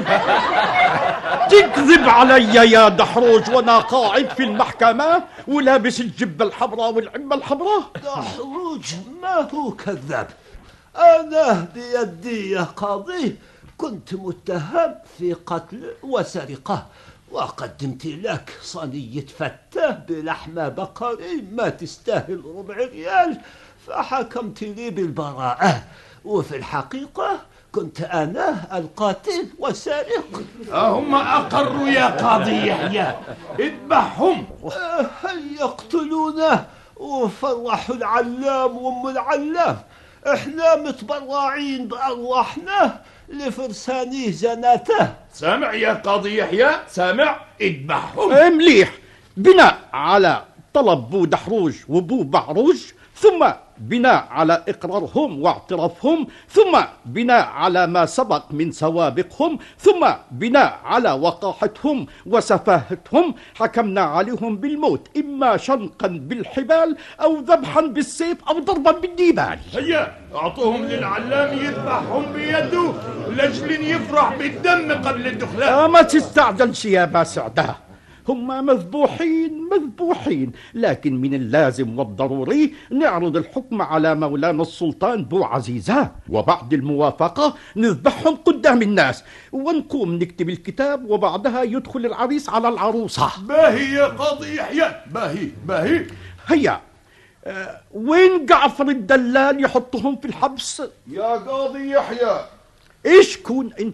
تكذب علي يا دحروج وانا قاعد في المحكمة ولابس الجبة الحمراء والعمة الحمراء دحروج ما هو كذاب أنا بيدي يا قاضي كنت متهم في قتل وسرقة وقدمت لك صينية فتة بلحمة بقري ما تستاهل ربع ريال فحكمت لي بالبراءة وفي الحقيقة كنت أنا القاتل والسارق هم أقروا يا قاضي يحيى اذبحهم هل يقتلونه وفرحوا العلام وام العلام احنا متبرعين بارواحنا لفرسانيه زناته سامع يا قاضي يحيى سامع اذبحهم إيه مليح بناء على طلب بو دحروج وبو بعروج ثم بناء على إقرارهم واعترافهم ثم بناء على ما سبق من سوابقهم ثم بناء على وقاحتهم وسفاهتهم حكمنا عليهم بالموت إما شنقا بالحبال أو ذبحا بالسيف أو ضربا بالديبال هيا اعطوهم للعلام يذبحهم بيده لاجل يفرح بالدم قبل الدخلان آه ما تستعجلش يا باسعده هم مذبوحين مذبوحين لكن من اللازم والضروري نعرض الحكم على مولانا السلطان بو عزيزة وبعد الموافقة نذبحهم قدام الناس ونقوم نكتب الكتاب وبعدها يدخل العريس على العروسة باهي يا قاضي يحيى باهي باهي هيا آه وين جعفر الدلال يحطهم في الحبس يا قاضي يحيى ايش كون انت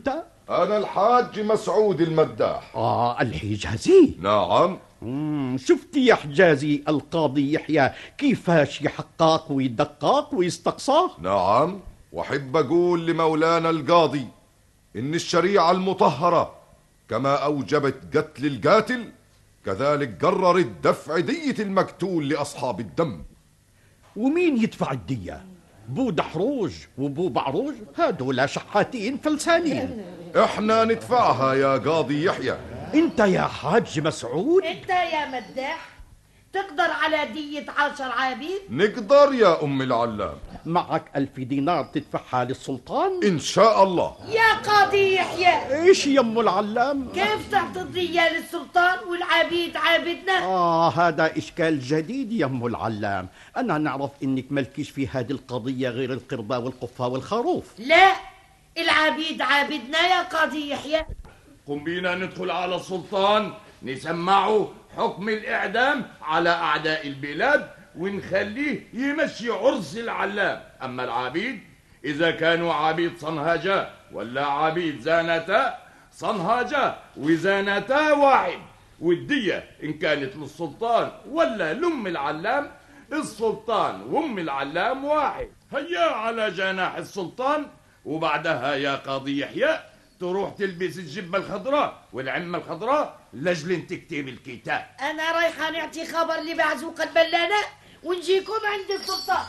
أنا الحاج مسعود المداح آه الحجازي نعم مم، شفتي يا حجازي القاضي يحيى كيفاش يحقق ويدقق ويستقصى نعم وأحب أقول لمولانا القاضي إن الشريعة المطهرة كما أوجبت قتل القاتل كذلك قررت دفع دية المقتول لأصحاب الدم ومين يدفع الدية بو دحروج وبو بعروج هذولا شحاتين فلسانين احنا ندفعها يا قاضي يحيى انت يا حاج مسعود انت يا مداح تقدر على دية عشر عبيد نقدر يا أم العلام معك ألف دينار تدفعها للسلطان إن شاء الله يا قاضي يحيى ايش يا ام العلام كيف تعطي الدية للسلطان والعبيد عابدنا آه هذا إشكال جديد يا أم العلام أنا نعرف إنك ملكيش في هذه القضية غير القربة والقفة والخروف لا العبيد عابدنا يا قاضي يحيى قم بينا ندخل على السلطان نسمعه حكم الإعدام على أعداء البلاد ونخليه يمشي عرس العلام أما العبيد إذا كانوا عبيد صنهاجة ولا عبيد زانتا صنهاجة وزانتا واحد والدية إن كانت للسلطان ولا لأم العلام السلطان وأم العلام واحد هيا على جناح السلطان وبعدها يا قاضي يحيى تروح تلبس الجبة الخضراء والعمة الخضراء لجل تكتب الكتاب انا رايحة نعطي خبر لبعزوق البلانة ونجيكم عند السلطان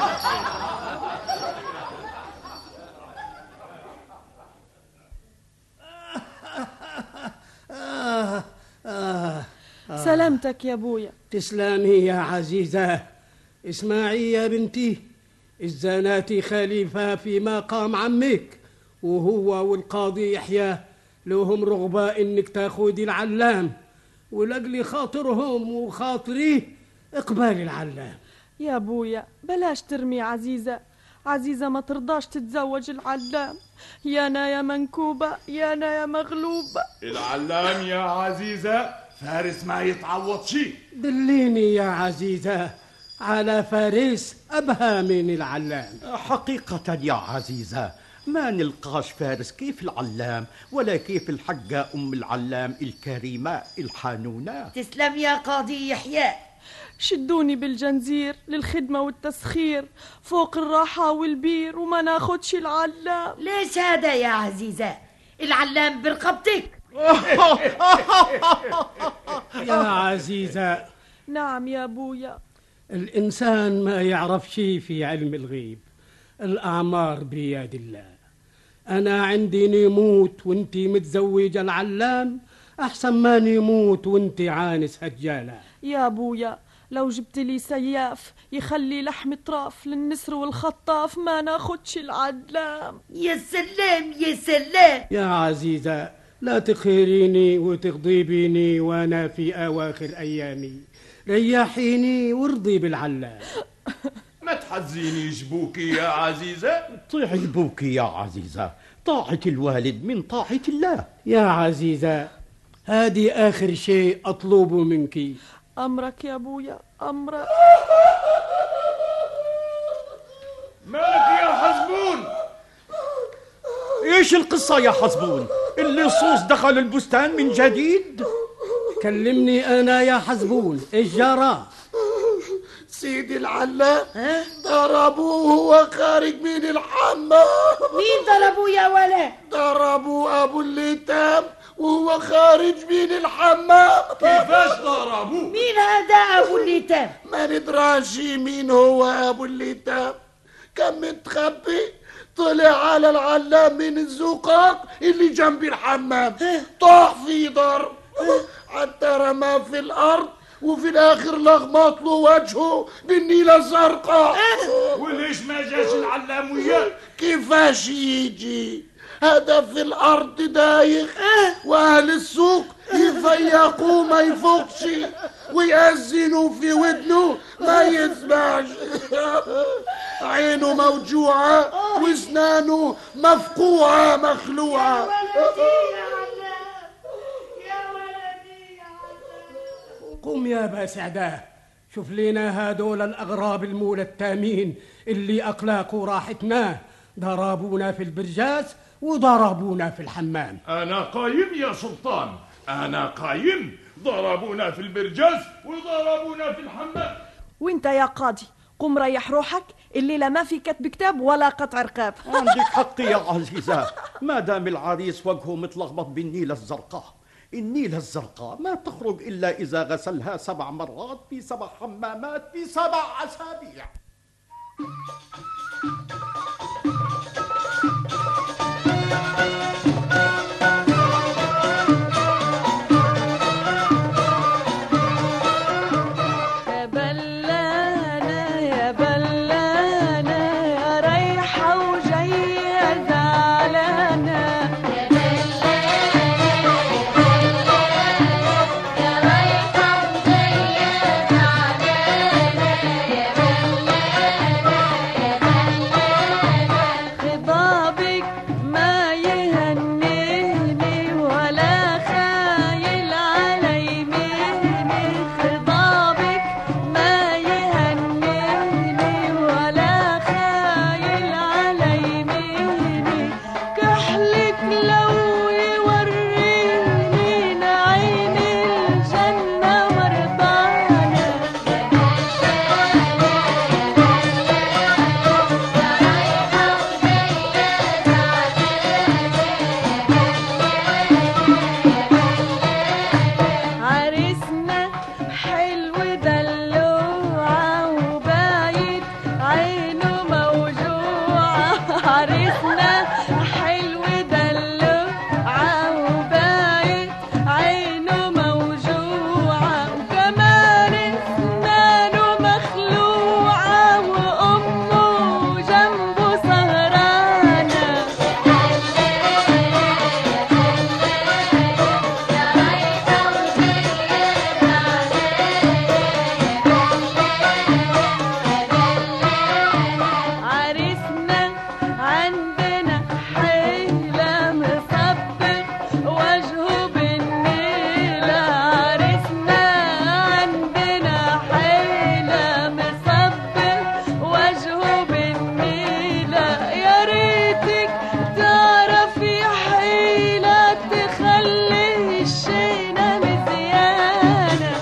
آه آه آه. سلامتك يا ابويا تسلمي يا عزيزة اسمعي يا بنتي الزناتي خليفة في مقام عمك وهو والقاضي يحيى لهم رغبة انك تاخدي العلام ولأجل خاطرهم وخاطري اقبالي العلام يا ابويا بلاش ترمي عزيزة عزيزة ما ترضاش تتزوج العلام يا انا يا منكوبة يا انا يا مغلوبة العلام يا عزيزة فارس ما يتعوض شي دليني يا عزيزة على فارس أبهى من العلام حقيقة يا عزيزة ما نلقاش فارس كيف العلام ولا كيف الحقة أم العلام الكريمة الحانونة تسلم يا قاضي يحيى شدوني بالجنزير للخدمة والتسخير فوق الراحة والبير وما ناخدش العلام ليش هذا يا عزيزة العلام برقبتك يا عزيزة نعم يا ابويا الإنسان ما يعرف شيء في علم الغيب الأعمار بيد الله أنا عندي نموت وانتي متزوجة العلام أحسن ما نموت وانتي عانس هجالة يا ابويا لو جبت لي سياف يخلي لحم طراف للنسر والخطاف ما ناخدش العلام يا سلام يا سلام يا عزيزة لا تقهريني وتغضبيني وأنا في أواخر أيامي ريحيني وارضي بالعلام ما تحزيني جبوكي يا عزيزة طيعي بوكي يا عزيزة طاعة الوالد من طاعة الله يا عزيزة هذه آخر شيء أطلبه منك امرك يا ابويا امرك مالك يا حزبون ايش القصة يا حزبون اللصوص دخل البستان من جديد كلمني أنا يا حزبون إيش جرى سيدي العلام ضربوه وهو خارج من الحمام مين ضربوه يا ولد ضربوا ابو الليتام وهو خارج من الحمام كيفاش ضربوه مين هذا ابو الليتام ما ندراش مين هو ابو الليتام كان متخبي طلع على العلام من الزقاق اللي جنب الحمام طاح في ضرب حتى رماه في الارض وفي الاخر لغمط له وجهه بالنيله الزرقاء وليش ما جاش العلام وياه كيفاش يجي هذا في الارض دايخ واهل السوق يفيقوا ما يفوقش ويأذنوا في ودنه ما يسمعش عينه موجوعة واسنانه مفقوعة مخلوعة قوم يا ابا سعداه شوف لنا هذول الاغراب المولى التامين اللي اقلاقوا راحتنا ضربونا في البرجاس وضربونا في الحمام أنا قايم يا سلطان أنا قايم ضربونا في البرجاز وضربونا في الحمام وانت يا قاضي قم ريح روحك الليلة ما في كتب كتاب ولا قطع رقاب عندك حق يا عزيزة ما دام العريس وجهه متلخبط بالنيلة الزرقاء النيلة الزرقاء ما تخرج إلا إذا غسلها سبع مرات في سبع حمامات في سبع أسابيع يا بلانة يا بلانة يا رايحة وجاية زعلانة يا يا رايحة وجاية زعلانة يا خضابك ما يهنيني ولا خايل علي مهني خضابك ما يهنيني ولا خايل علي مهني كحلك لو يوريني نعيم الجنة مرضانة عريسنا حلو دلوعة وبايت عينه موجوعة عريسنا حلو دلوعة وبايت عينه موجوعة وكمان اسنانه مخلوعة وأمه جنبه سهرانة عريسنا عندنا حيلة مصبر وجهه بالنيلة عريسنا عندنا حيلة مصبر وجهه بالنيلة يا ريتك تعرفي حيلة تخلي الشينة مزيانة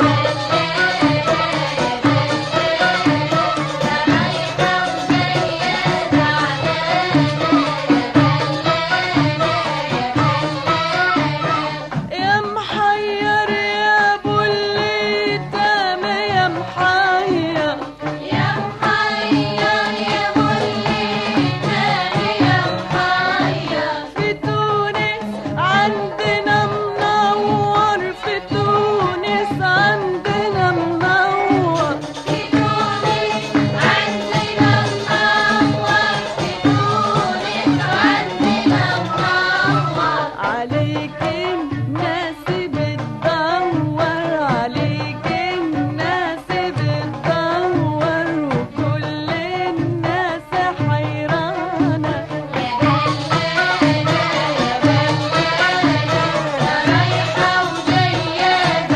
يا محير يا ابو الليتام يا محير يا محير يا ابو الليتام يا محير في تونس عندنا منور في تونس عندنا منور في تونس عندنا منور في تونس عندنا منور عليك الناس بتدور عليك الناس بتدور وكل الناس حيرانة رايحة وجاية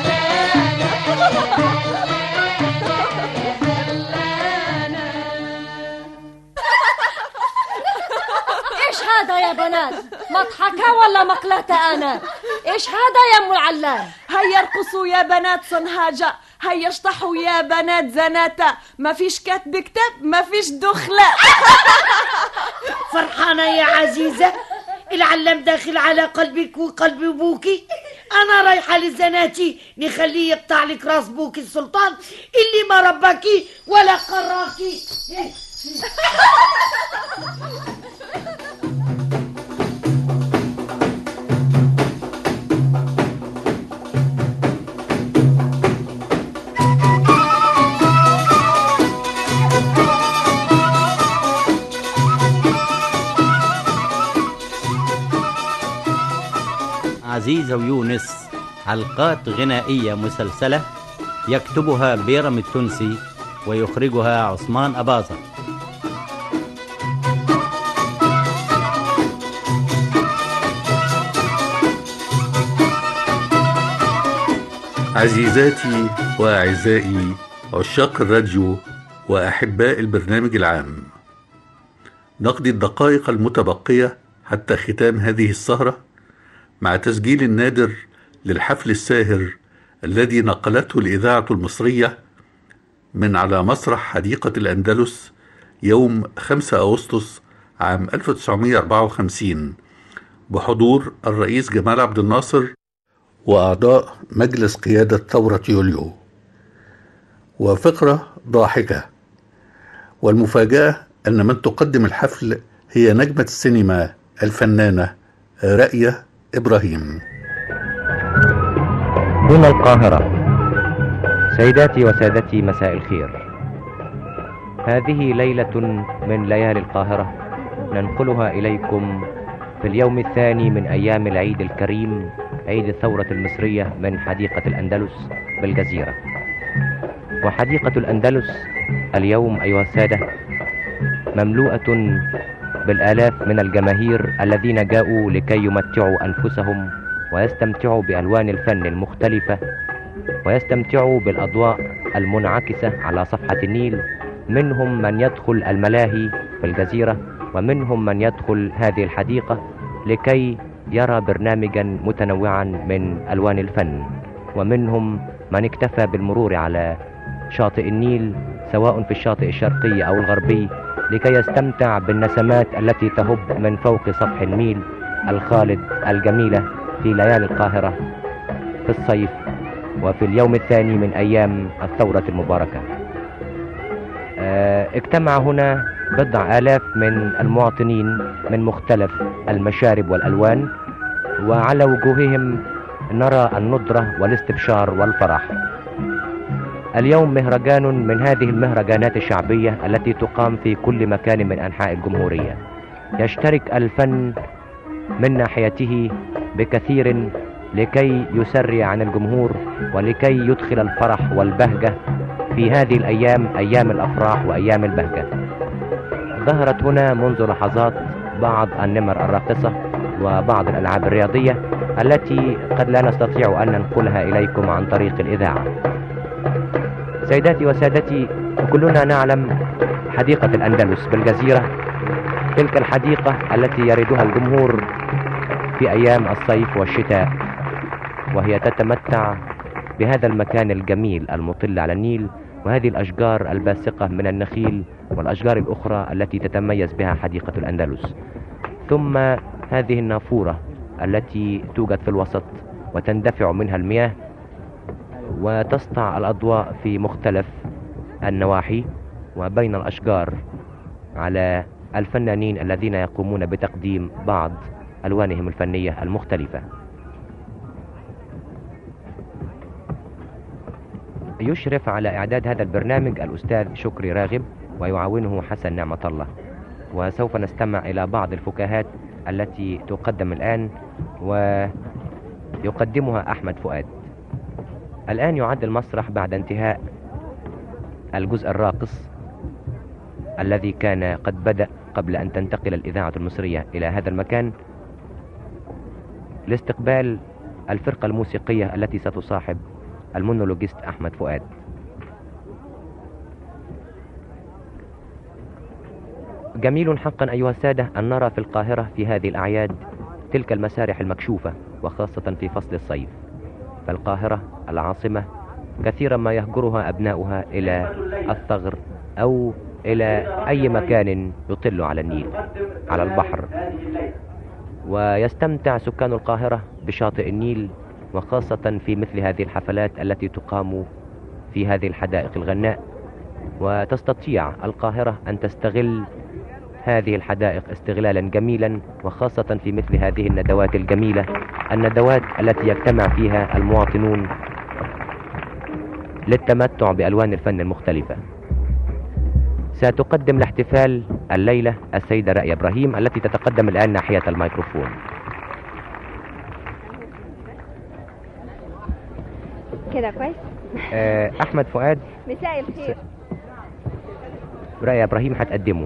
ايش هذا يا بنات مضحكة ولا مقلتة انا ايش هذا يا ام العلام هيا ارقصوا يا بنات صنهاجة هيا اشطحوا يا بنات زناتة ما فيش كتب كتاب ما فيش دخلة فرحانة يا عزيزة العلم داخل على قلبك وقلب ابوكي انا رايحة لزناتي نخليه يقطع لك راس بوكي السلطان اللي ما رباكي ولا قراكي عزيزة ويونس حلقات غنائية مسلسلة يكتبها بيرم التونسي ويخرجها عثمان أباظة عزيزاتي وأعزائي عشاق الراديو وأحباء البرنامج العام نقضي الدقائق المتبقية حتى ختام هذه السهرة مع تسجيل النادر للحفل الساهر الذي نقلته الإذاعة المصرية من على مسرح حديقة الأندلس يوم 5 أغسطس عام 1954 بحضور الرئيس جمال عبد الناصر وأعضاء مجلس قيادة ثورة يوليو وفقرة ضاحكة والمفاجأة أن من تقدم الحفل هي نجمة السينما الفنانة رأية إبراهيم هنا القاهرة سيداتي وسادتي مساء الخير هذه ليلة من ليالي القاهرة ننقلها إليكم في اليوم الثاني من أيام العيد الكريم عيد الثورة المصرية من حديقة الأندلس بالجزيرة وحديقة الأندلس اليوم أيها السادة مملوءة بالآلاف من الجماهير الذين جاءوا لكي يمتعوا أنفسهم ويستمتعوا بألوان الفن المختلفة ويستمتعوا بالأضواء المنعكسة على صفحة النيل منهم من يدخل الملاهي في الجزيرة ومنهم من يدخل هذه الحديقة لكي يرى برنامجا متنوعا من ألوان الفن ومنهم من اكتفى بالمرور على شاطئ النيل سواء في الشاطئ الشرقي أو الغربي لكي يستمتع بالنسمات التي تهب من فوق سطح النيل الخالد الجميلة في ليالي القاهرة في الصيف وفي اليوم الثاني من أيام الثورة المباركة آه، اجتمع هنا بضع آلاف من المواطنين من مختلف المشارب والألوان وعلى وجوههم نرى الندرة والاستبشار والفرح اليوم مهرجان من هذه المهرجانات الشعبية التي تقام في كل مكان من أنحاء الجمهورية يشترك الفن من ناحيته بكثير لكي يسري عن الجمهور ولكي يدخل الفرح والبهجة في هذه الأيام أيام الأفراح وأيام البهجة ظهرت هنا منذ لحظات بعض النمر الراقصة وبعض الألعاب الرياضية التي قد لا نستطيع أن ننقلها إليكم عن طريق الإذاعة سيداتي وسادتي كلنا نعلم حديقة الأندلس بالجزيرة تلك الحديقة التي يردها الجمهور في أيام الصيف والشتاء وهي تتمتع بهذا المكان الجميل المطل على النيل وهذه الأشجار الباسقة من النخيل والأشجار الأخرى التي تتميز بها حديقة الأندلس ثم هذه النافورة التي توجد في الوسط وتندفع منها المياه وتسطع الأضواء في مختلف النواحي وبين الأشجار على الفنانين الذين يقومون بتقديم بعض ألوانهم الفنية المختلفة يشرف على إعداد هذا البرنامج الأستاذ شكري راغب ويعاونه حسن نعمة الله وسوف نستمع إلى بعض الفكاهات التي تقدم الآن ويقدمها أحمد فؤاد الآن يعد المسرح بعد انتهاء الجزء الراقص الذي كان قد بدأ قبل أن تنتقل الإذاعة المصرية إلى هذا المكان لاستقبال الفرقة الموسيقية التي ستصاحب المونولوجيست أحمد فؤاد جميل حقا أيها السادة أن نرى في القاهرة في هذه الأعياد تلك المسارح المكشوفة وخاصة في فصل الصيف فالقاهرة العاصمة كثيرا ما يهجرها أبناؤها إلى الثغر أو إلى أي مكان يطل على النيل على البحر ويستمتع سكان القاهرة بشاطئ النيل وخاصة في مثل هذه الحفلات التي تقام في هذه الحدائق الغناء وتستطيع القاهرة أن تستغل هذه الحدائق استغلالا جميلا وخاصة في مثل هذه الندوات الجميلة الندوات التي يجتمع فيها المواطنون للتمتع بألوان الفن المختلفة ستقدم الاحتفال الليلة السيدة رأي إبراهيم التي تتقدم الآن ناحية الميكروفون كده كويس آه، أحمد فؤاد مساء الخير رأي إبراهيم هتقدمه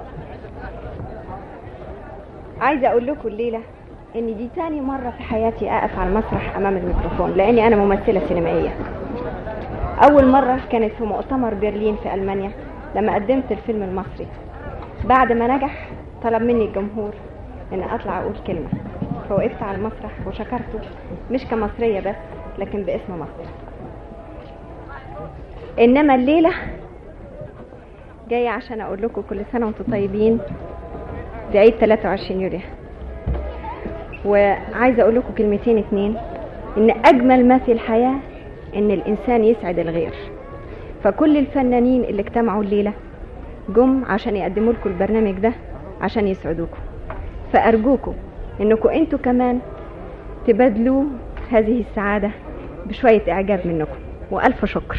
عايزه اقول لكم الليله ان دي تاني مره في حياتي اقف على المسرح امام الميكروفون لاني انا ممثله سينمائيه اول مره كانت في مؤتمر برلين في المانيا لما قدمت الفيلم المصري بعد ما نجح طلب مني الجمهور ان اطلع اقول كلمة فوقفت على المسرح وشكرته مش كمصرية بس لكن باسم مصر انما الليلة جاية عشان اقول لكم كل سنة وانتم طيبين دي عيد 23 يوليو وعايزة اقول لكم كلمتين اتنين ان اجمل ما في الحياة ان الانسان يسعد الغير فكل الفنانين اللي اجتمعوا الليلة جم عشان يقدموا لكم البرنامج ده عشان يسعدوكم فأرجوكم انكم انتوا كمان تبادلوا هذه السعادة بشوية إعجاب منكم وألف شكر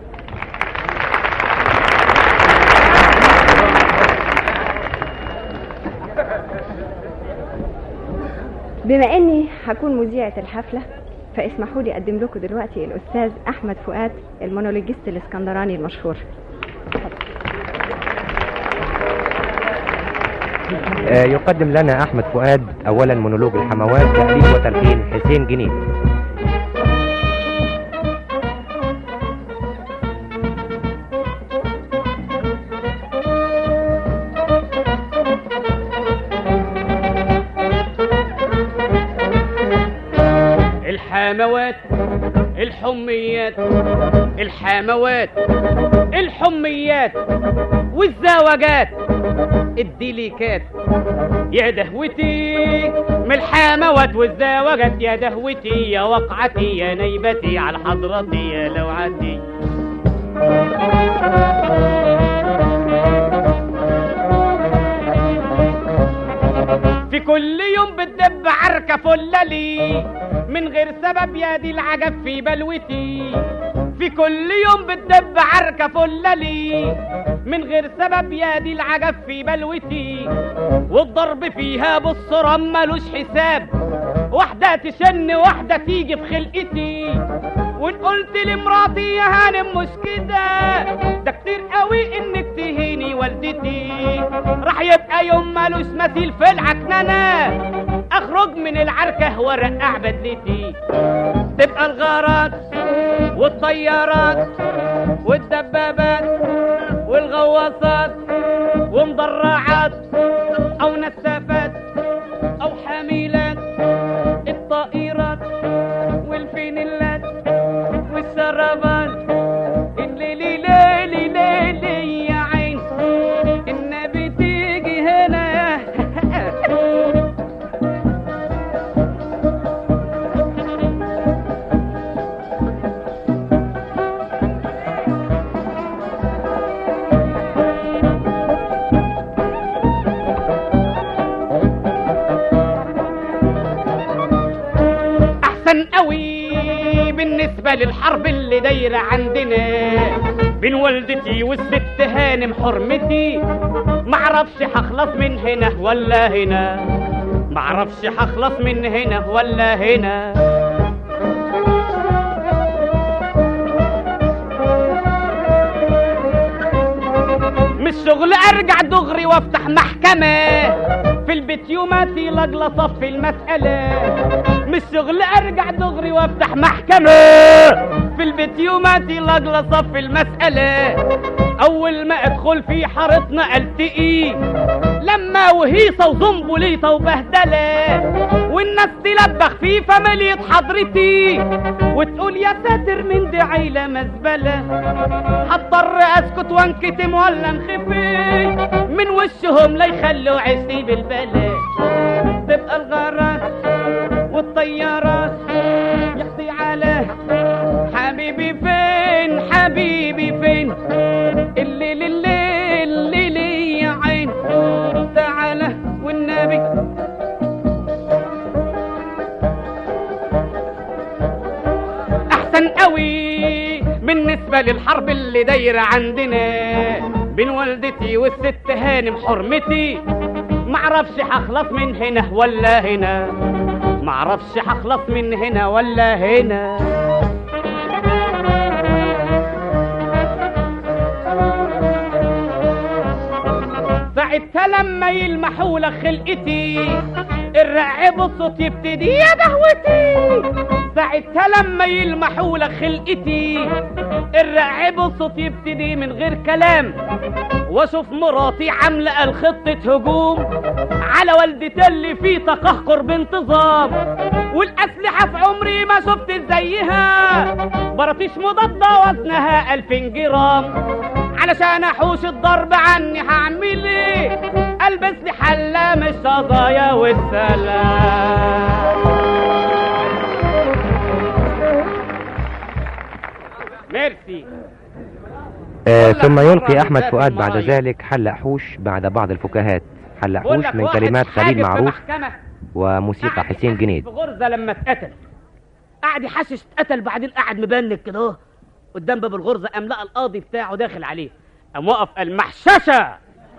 بما اني هكون مذيعة الحفلة فاسمحوا لي اقدم لكم دلوقتي الاستاذ احمد فؤاد المونولوجيست الاسكندراني المشهور آه، يقدم لنا أحمد فؤاد أولا مونولوج الحموات تأليف وتلحين حسين جنيد الحموات الحميات الحموات الحميات والزواجات الديليكات يا دهوتي من الحموات والزواجات يا دهوتي يا وقعتي يا نيبتي على حضرتي يا لوعتي في كل يوم بتدب عركة فلالي من غير سبب يا دي العجب في بلوتي في كل يوم بتدب عركة فلالي من غير سبب يا دي العجب في بلوتي والضرب فيها بالصرام ملوش حساب واحدة تشن واحدة تيجي في خلقتي وان قلت لمراتي يا هانم مش كده ده كتير قوي انك تهيني والدتي راح يبقى يوم ملوش مثيل في العكننة اخرج من العركة وارقع بدلتي تبقى الغارات والطيارات والدبابات والغواصات ومدرعات او نسافات او حميلات الطائرات والفينيلات والسرابات الليلي ليلي ليلي يا عين النبي تيجي هنا احسن قوي بالنسبة للحرب اللي دايرة عندنا بين والدتي والست هانم حرمتي معرفش هخلص من هنا ولا هنا معرفش هخلص من هنا ولا هنا مش شغل ارجع دغري وافتح محكمة في البيت يوماتي لاجل صف المسألة مش شغل ارجع دغري وافتح محكمة في البيت يوماتي لاجل صف المسألة اول ما ادخل في حارتنا التقي لما وهيصة وزنبليطة وبهدلة والناس تلبخ في فملية حضرتي وتقول يا ساتر من دي عيلة مزبلة هضطر اسكت وانكتم ولا انخفي من وشهم لا يخلوا عيشتي بالبلا تبقى الغارات والطيارات يحصي على حبيبي فين حبيبي فين الليل الليل الليل يا عين تعالى والنبي احسن قوي بالنسبة للحرب اللي دايرة عندنا بين والدتي والست هانم حرمتي معرفش هخلص من هنا ولا هنا معرفش هخلص من هنا ولا هنا ساعتها لما يلمحوا لك خلقتي الرعب الصوت يبتدي يا دهوتي ساعتها لما يلمحوا لك خلقتي الرق بصوت يبتدي من غير كلام واشوف مراتي عامله الخطه هجوم على والدتي اللي في تقهقر بانتظام والاسلحه في عمري ما شفت زيها براطيش مضاده وزنها 2000 جرام علشان احوش الضرب عني هعمل ايه البس لي حله من الشظايا والسلام ميرسي آه ثم يلقي أحمد فؤاد بعد ذلك حلق حوش بعد بعض الفكاهات حلق بقول حوش لك من واحد كلمات حاجز خليل في معروف محكمة وموسيقى حسين جنيد في غرزه لما اتقتل قعد يحشش اتقتل بعدين قعد مبنك كده اهو قدام باب الغرزه قام لقى القاضي بتاعه داخل عليه قام وقف المحششه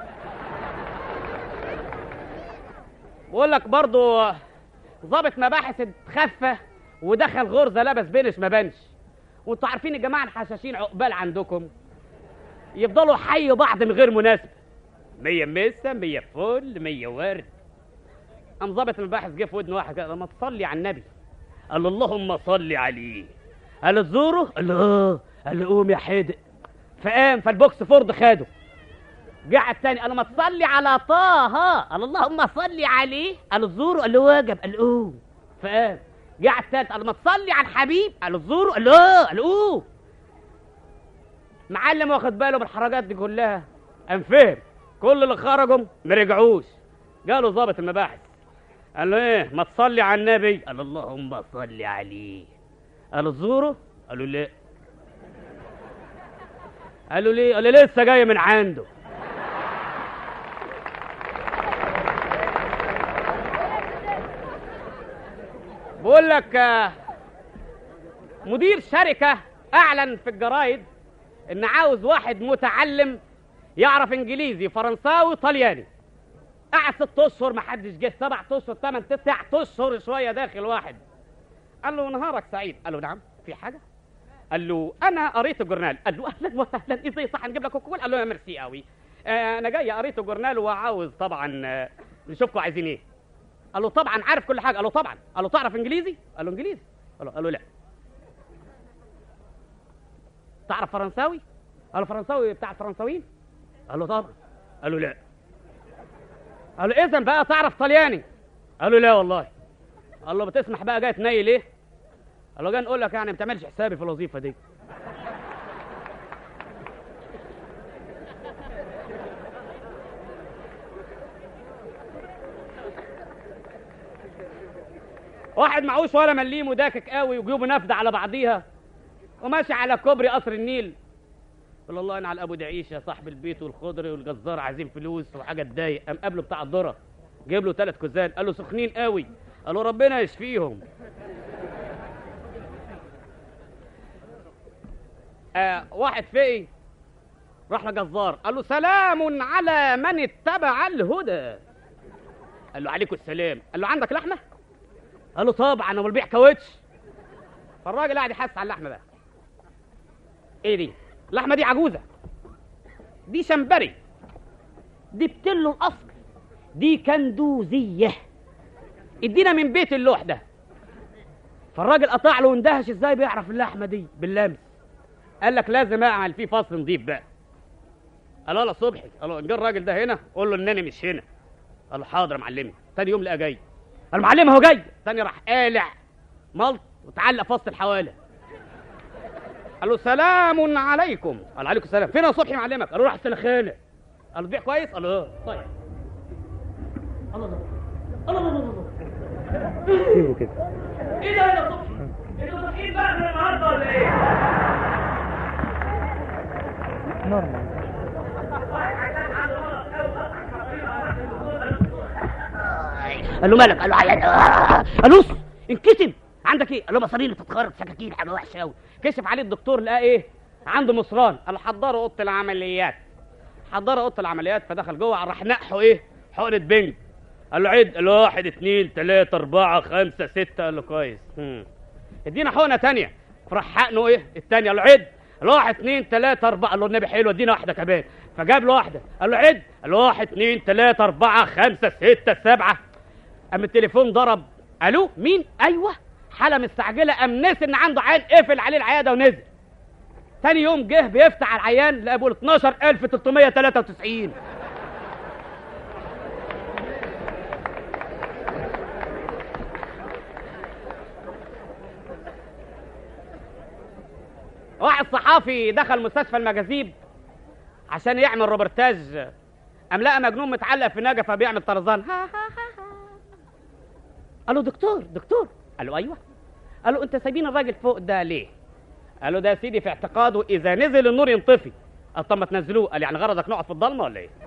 بقول لك برضو ضابط مباحث اتخفى ودخل غرزه لبس بنش ما بانش وانتوا عارفين يا جماعه الحشاشين عقبال عندكم يفضلوا حيوا بعض من غير مناسبه مية مسا مية فل مية ورد قام ضابط المباحث جه في ودن واحد كده ما تصلي على النبي قال له اللهم صل عليه قال له تزوره قال له اه قال له قوم يا حدق فقام فالبوكس فورد خده جه التاني قال له ما تصلي على طه قال اللهم صل عليه قال له تزوره قال له واجب قال له قوم فقام جه التالت قال له ما تصلي على الحبيب قال له تزوره قال له اه قال له قوم معلم واخد باله من الحركات دي كلها قام فهم كل اللي خرجوا ما رجعوش قالوا ضابط المباحث قال له ايه ما تصلي على النبي قال اللهم صل عليه قال له تزوره قالوا لا قالوا ليه قال لي لسه جاي من عنده بقول لك آه، مدير شركة أعلن في الجرايد إن عاوز واحد متعلم يعرف إنجليزي فرنساوي طلياني قعد ست أشهر محدش جه سبع أشهر ثمان تسع أشهر شوية داخل واحد قال له نهارك سعيد قال له نعم في حاجة قال له أنا قريت الجورنال قال له أهلا وسهلا إزاي صح نجيب لك كوكول قال له يا ميرسي قوي آه أنا جاي قريت الجورنال وعاوز طبعا آه، نشوفكم عايزين إيه قال له طبعا عارف كل حاجه قال له طبعا قال له تعرف انجليزي قال له انجليزي قال له, قال له لا تعرف فرنساوي قال له فرنساوي بتاع الفرنساويين قال له طبعا قال له لا قال له اذا بقى تعرف طلياني قال له لا والله قال له بتسمح بقى جاي تنيل ايه قال له جاي نقول لك يعني ما تعملش حسابي في الوظيفه دي واحد معهوش ولا مليم وداكك قوي وجيوبه نافده على بعضيها وماشي على كوبري قصر النيل قال الله ينعل على ابو دعيشه صاحب البيت والخضري والجزار عايزين فلوس وحاجه تضايق قام قابله بتاع الذره جايب له ثلاث كوزان قال له سخنين قوي قال له ربنا يشفيهم آه واحد فقي راح لجزار قال له سلام على من اتبع الهدى قال له عليكم السلام قال له عندك لحمه قال له طبعا انا ببيع كاوتش فالراجل قاعد يحس على اللحمه بقى ايه دي اللحمه دي عجوزه دي شمبري دي بتلو الاصل دي كندوزيه ادينا من بيت اللوح ده فالراجل قطع له واندهش ازاي بيعرف اللحمه دي باللمس قال لك لازم اعمل فيه فصل نضيف بقى قال له صبحي قال له ان جه الراجل ده هنا قول له ان انا مش هنا قال له حاضر يا معلمي تاني يوم لقى جاي قال معلم هو جاي تاني راح قالع ملط وتعلق فصل الحواله قال له سلام عليكم قال عليكم السلام فين يا صبحي معلمك قال له راح السلخانه قال له بيع كويس قال له اه طيب الله الله الله الله الله سيبه كده ايه ده يا صبحي انتوا صاحيين بقى من النهارده ولا ايه نورمال قال له مالك قال له عيان قال له "أص، انكتب عندك ايه قال له مصارين تتخرج سكاكين حاجه وحشه قوي كشف عليه الدكتور لقى ايه عنده مصران قال له حضروا اوضه العمليات حضروا اوضه العمليات فدخل جوه راح نقحه ايه حقنه بنج قال له عد قال له واحد اثنين ثلاثة أربعة خمسة ستة قال له كويس مم. ادينا حقنة تانية فراح حقنه ايه التانية قال له عد قال له واحد اثنين ثلاثة أربعة قال له النبي حلو ادينا واحدة كمان فجاب له واحدة قال له عد قال له واحد اثنين ثلاثة أربعة خمسة ستة سبعة قام التليفون ضرب الو مين ايوه حاله مستعجله قام نسي ان عنده عيان قفل عليه العياده ونزل تاني يوم جه بيفتح على العيان لقى بيقول 12393 واحد صحافي دخل مستشفى المجاذيب عشان يعمل روبرتاج قام لقى مجنون متعلق في نجفه بيعمل طرزان ها ها ها ها. قال له دكتور دكتور قال له ايوه قال له انت سايبين الراجل فوق ده ليه قال له ده يا سيدي في اعتقاده اذا نزل النور ينطفي قال طب ما تنزلوه قال يعني غرضك نقعد في الضلمه ولا ايه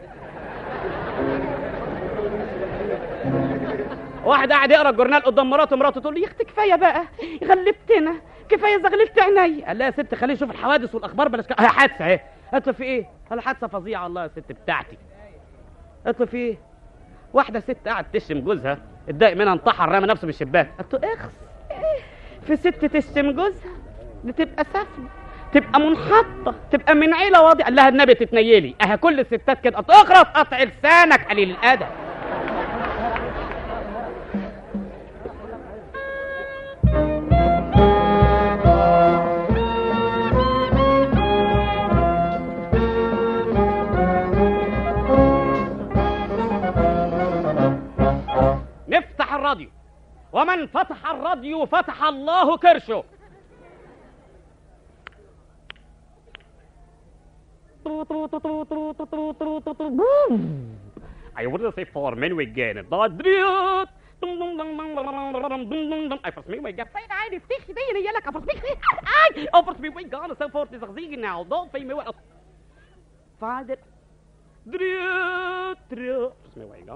واحد قاعد يقرا الجورنال قدام مراته مراته تقول له يا اختي كفايه بقى غلبتنا كفايه زغللت عيني قال لها يا ست خليني اشوف الحوادث والاخبار بلاش ك- هي حادثه اهي قالت له في ايه قال له حادثه فظيعه والله يا ست بتاعتي قالت له في ايه واحده ست قاعد تشتم جوزها اتضايق منها انتحر رمى نفسه من الشباك قالت له اخس في ست تشتم جوزها دي تبقى سافله تبقى منحطه تبقى من عيله واضحه قال لها النبي تتنيلي اهي كل الستات كده قالت له اخرس قطع لسانك قليل الادب نفتح الراديو ومن فتح الراديو فتح الله كرشه I wouldn't say for men again. ضدريوت افرس مي ويجا فين عادي افتخ دي يا لك افرس مي اي افرس مي ويجا انا سو فورت زغزيج ناو دو في مي وقت فادر دريوت دريوت افرس مي ويجا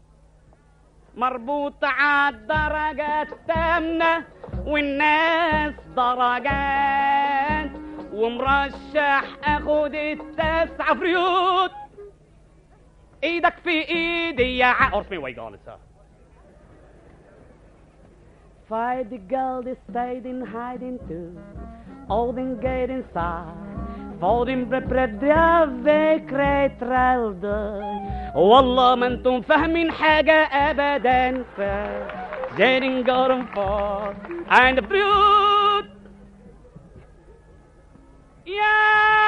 مربوط عالدرجة التامنة والناس درجات ومرشح اخد التسعة فريوت ايدك في ايدي يا ع... ارس مي ويجا لسه Fight the girl that stayed in hiding too All den get inside For din ببردافك ريترالدر والله ما انتم فاهمين حاجة ابدا ف Getting gone far And the fruit يا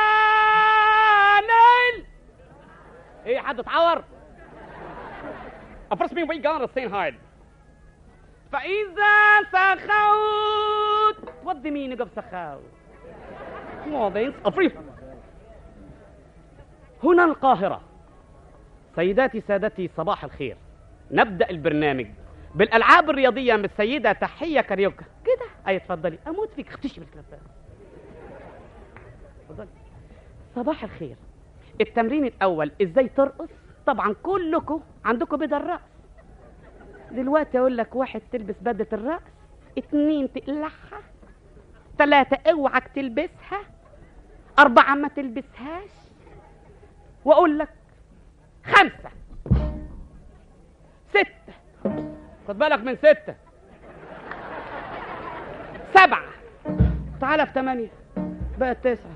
ليل ايه حد اتعور افرس مين وي جانا السين هايد فإذا سخوت ودي مين يقف سخاوت موضين أفريف هنا القاهرة سيداتي سادتي صباح الخير نبدأ البرنامج بالألعاب الرياضية من السيدة تحية كاريوكا كده أي اتفضلي أموت فيك اختشي بالكلام ده اتفضلي صباح الخير التمرين الأول إزاي ترقص طبعا كلكم عندكم بدل الرقص دلوقتي اقول لك واحد تلبس بدله الرقص اتنين تقلعها تلاتة اوعك تلبسها أربعة ما تلبسهاش وأقول لك خمسة ستة خد بالك من ستة سبعة تعالى في ثمانية بقت تسعة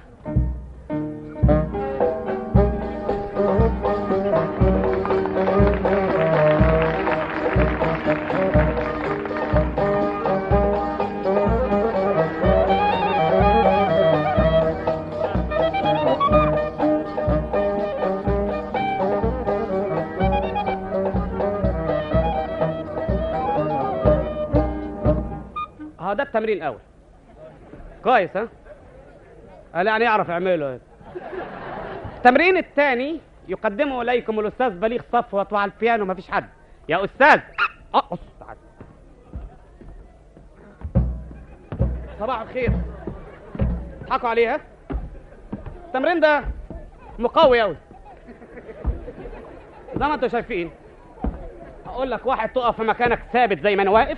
اه ده التمرين الاول كويس ها قال يعني يعرف يعمله التمرين الثاني يقدمه اليكم الاستاذ بليغ صفوت وعلى البيانو مفيش حد يا استاذ اقص تعال صباح الخير اضحكوا عليه ها التمرين ده مقوي قوي زي ما انتم شايفين هقول لك واحد تقف في مكانك ثابت زي ما انا واقف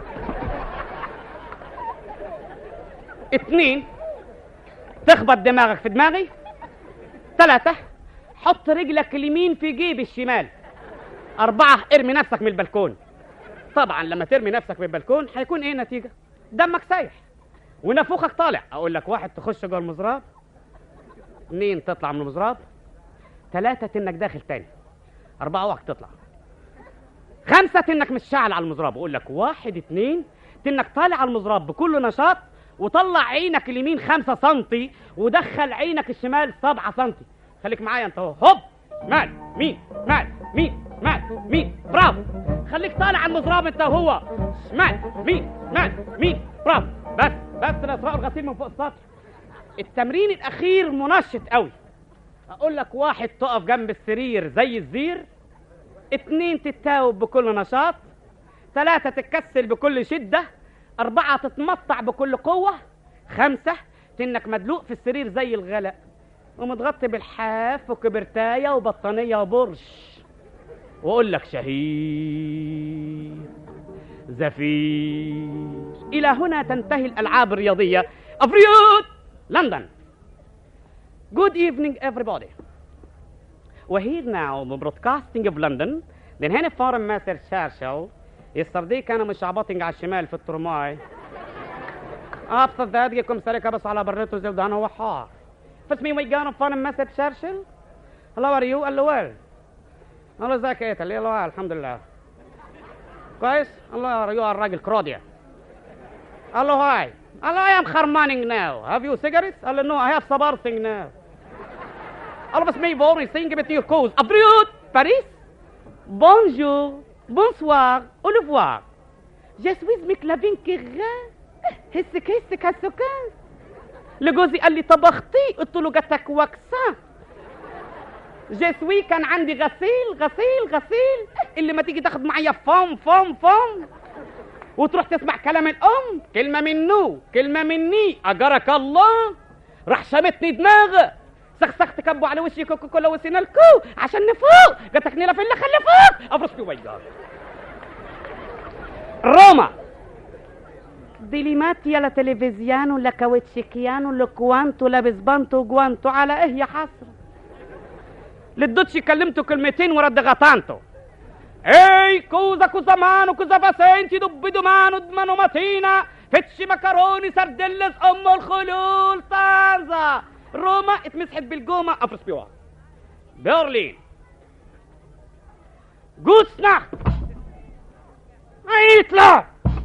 اتنين تخبط دماغك في دماغي ثلاثة حط رجلك اليمين في جيب الشمال أربعة ارمي نفسك من البلكون طبعا لما ترمي نفسك من البلكون هيكون ايه النتيجة دمك سايح ونافوخك طالع اقول لك واحد تخش جوه المزراب اتنين تطلع من المزراب ثلاثة انك داخل تاني أربعة اوعك تطلع خمسة انك مش شاعل على المزراب اقول لك واحد اتنين انك طالع على المزراب بكل نشاط وطلع عينك اليمين خمسة سنتي ودخل عينك الشمال سبعة سنتي خليك معايا انت اهو هوب شمال مين شمال مين شمال مين برافو خليك طالع على المزراب انت وهو شمال مين شمال مين برافو بس بس الاسراء الغسيل من فوق السطح التمرين الاخير منشط قوي اقول لك واحد تقف جنب السرير زي الزير اتنين تتاوب بكل نشاط ثلاثة تتكسل بكل شدة أربعة تتمطع بكل قوة خمسة تنك مدلوق في السرير زي الغلاء ومتغطي بالحاف وكبرتاية وبطانية وبرش وأقول لك شهيق زفير إلى هنا تنتهي الألعاب الرياضية أفريوت لندن Good evening everybody We're here now the broadcasting of London Den هنا فارم ماسر شارشل يستردي كانوا مشعبطين على الشمال في الترماي أبسط ذات جيكم سرقة بس على بريتو زلدان هو حار فاسمي ويجانا فارم ماسر شارشل Hello are you قال له ويل قال له ازيك ايه قال له الحمد لله كويس قال له يو الراجل كروديا قال له هاي قال له I am خرمانينج now have you cigarettes قال له no I have sabarsing now قال له بس مي بوري سينج بتير كوز ابريوت باريس بونجور بونسوار au revoir Je suis مكلافين كيغان هسك هسك هسكان لجوزي قال لي طبختي قلت له جاتك وكسان جسوي كان عندي غسيل غسيل غسيل اللي ما تيجي تاخد معايا فم فم فم وتروح تسمع كلام الام كلمه منه كلمه مني اجرك الله راح شمتني دماغه سخسخت كبه على وشي كوكا كولا وسينا الكو عشان نفوق جاتك نيله في اللي خلي فوق افرس في وجهك روما ديليماتي لا تلفزيانو لا كاوتشيكيانو لا كوانتو لا بسبانتو جوانتو على ايه يا حسره للدوتشي كلمته كلمتين ورد غطانته اي كوزا كوزا مانو كوزا فاسنتي دب دمانو دمانو ماتينا فتشي مكروني سردلس ام الخلول طازة روما اتمسحت بالجومة افرس بيوا برلين جوتس ناخت هيطلع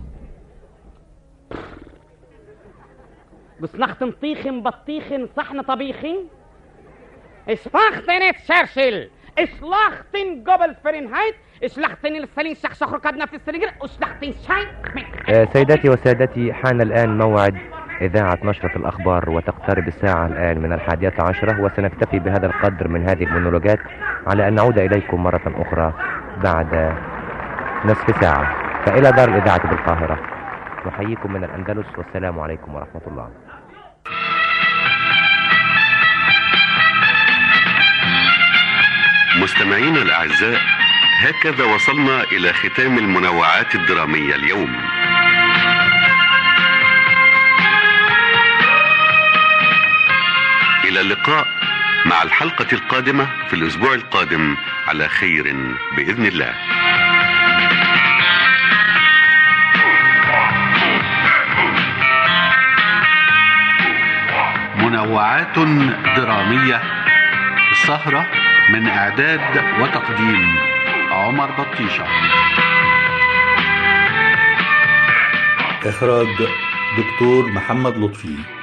بسنخت طيخن بطيخن صحن طبيخن اشفاختن تشرشل اشلاختن قبل فرنهايت اشلختن السلين شخشخ ركبنا في السرير اشلختن شاي آه، سيداتي وسادتي حان الآن موعد إذاعة نشرة الأخبار وتقترب الساعة الآن من الحادية عشرة وسنكتفي بهذا القدر من هذه المونولوجات على أن نعود إليكم مرة أخرى بعد نصف ساعة فإلى دار الإذاعة بالقاهرة نحييكم من الأندلس والسلام عليكم ورحمة الله مستمعينا الأعزاء هكذا وصلنا إلى ختام المنوعات الدرامية اليوم إلى اللقاء مع الحلقة القادمة في الأسبوع القادم على خير بإذن الله منوعات درامية السهرة من إعداد وتقديم عمر بطيشة إخراج دكتور محمد لطفي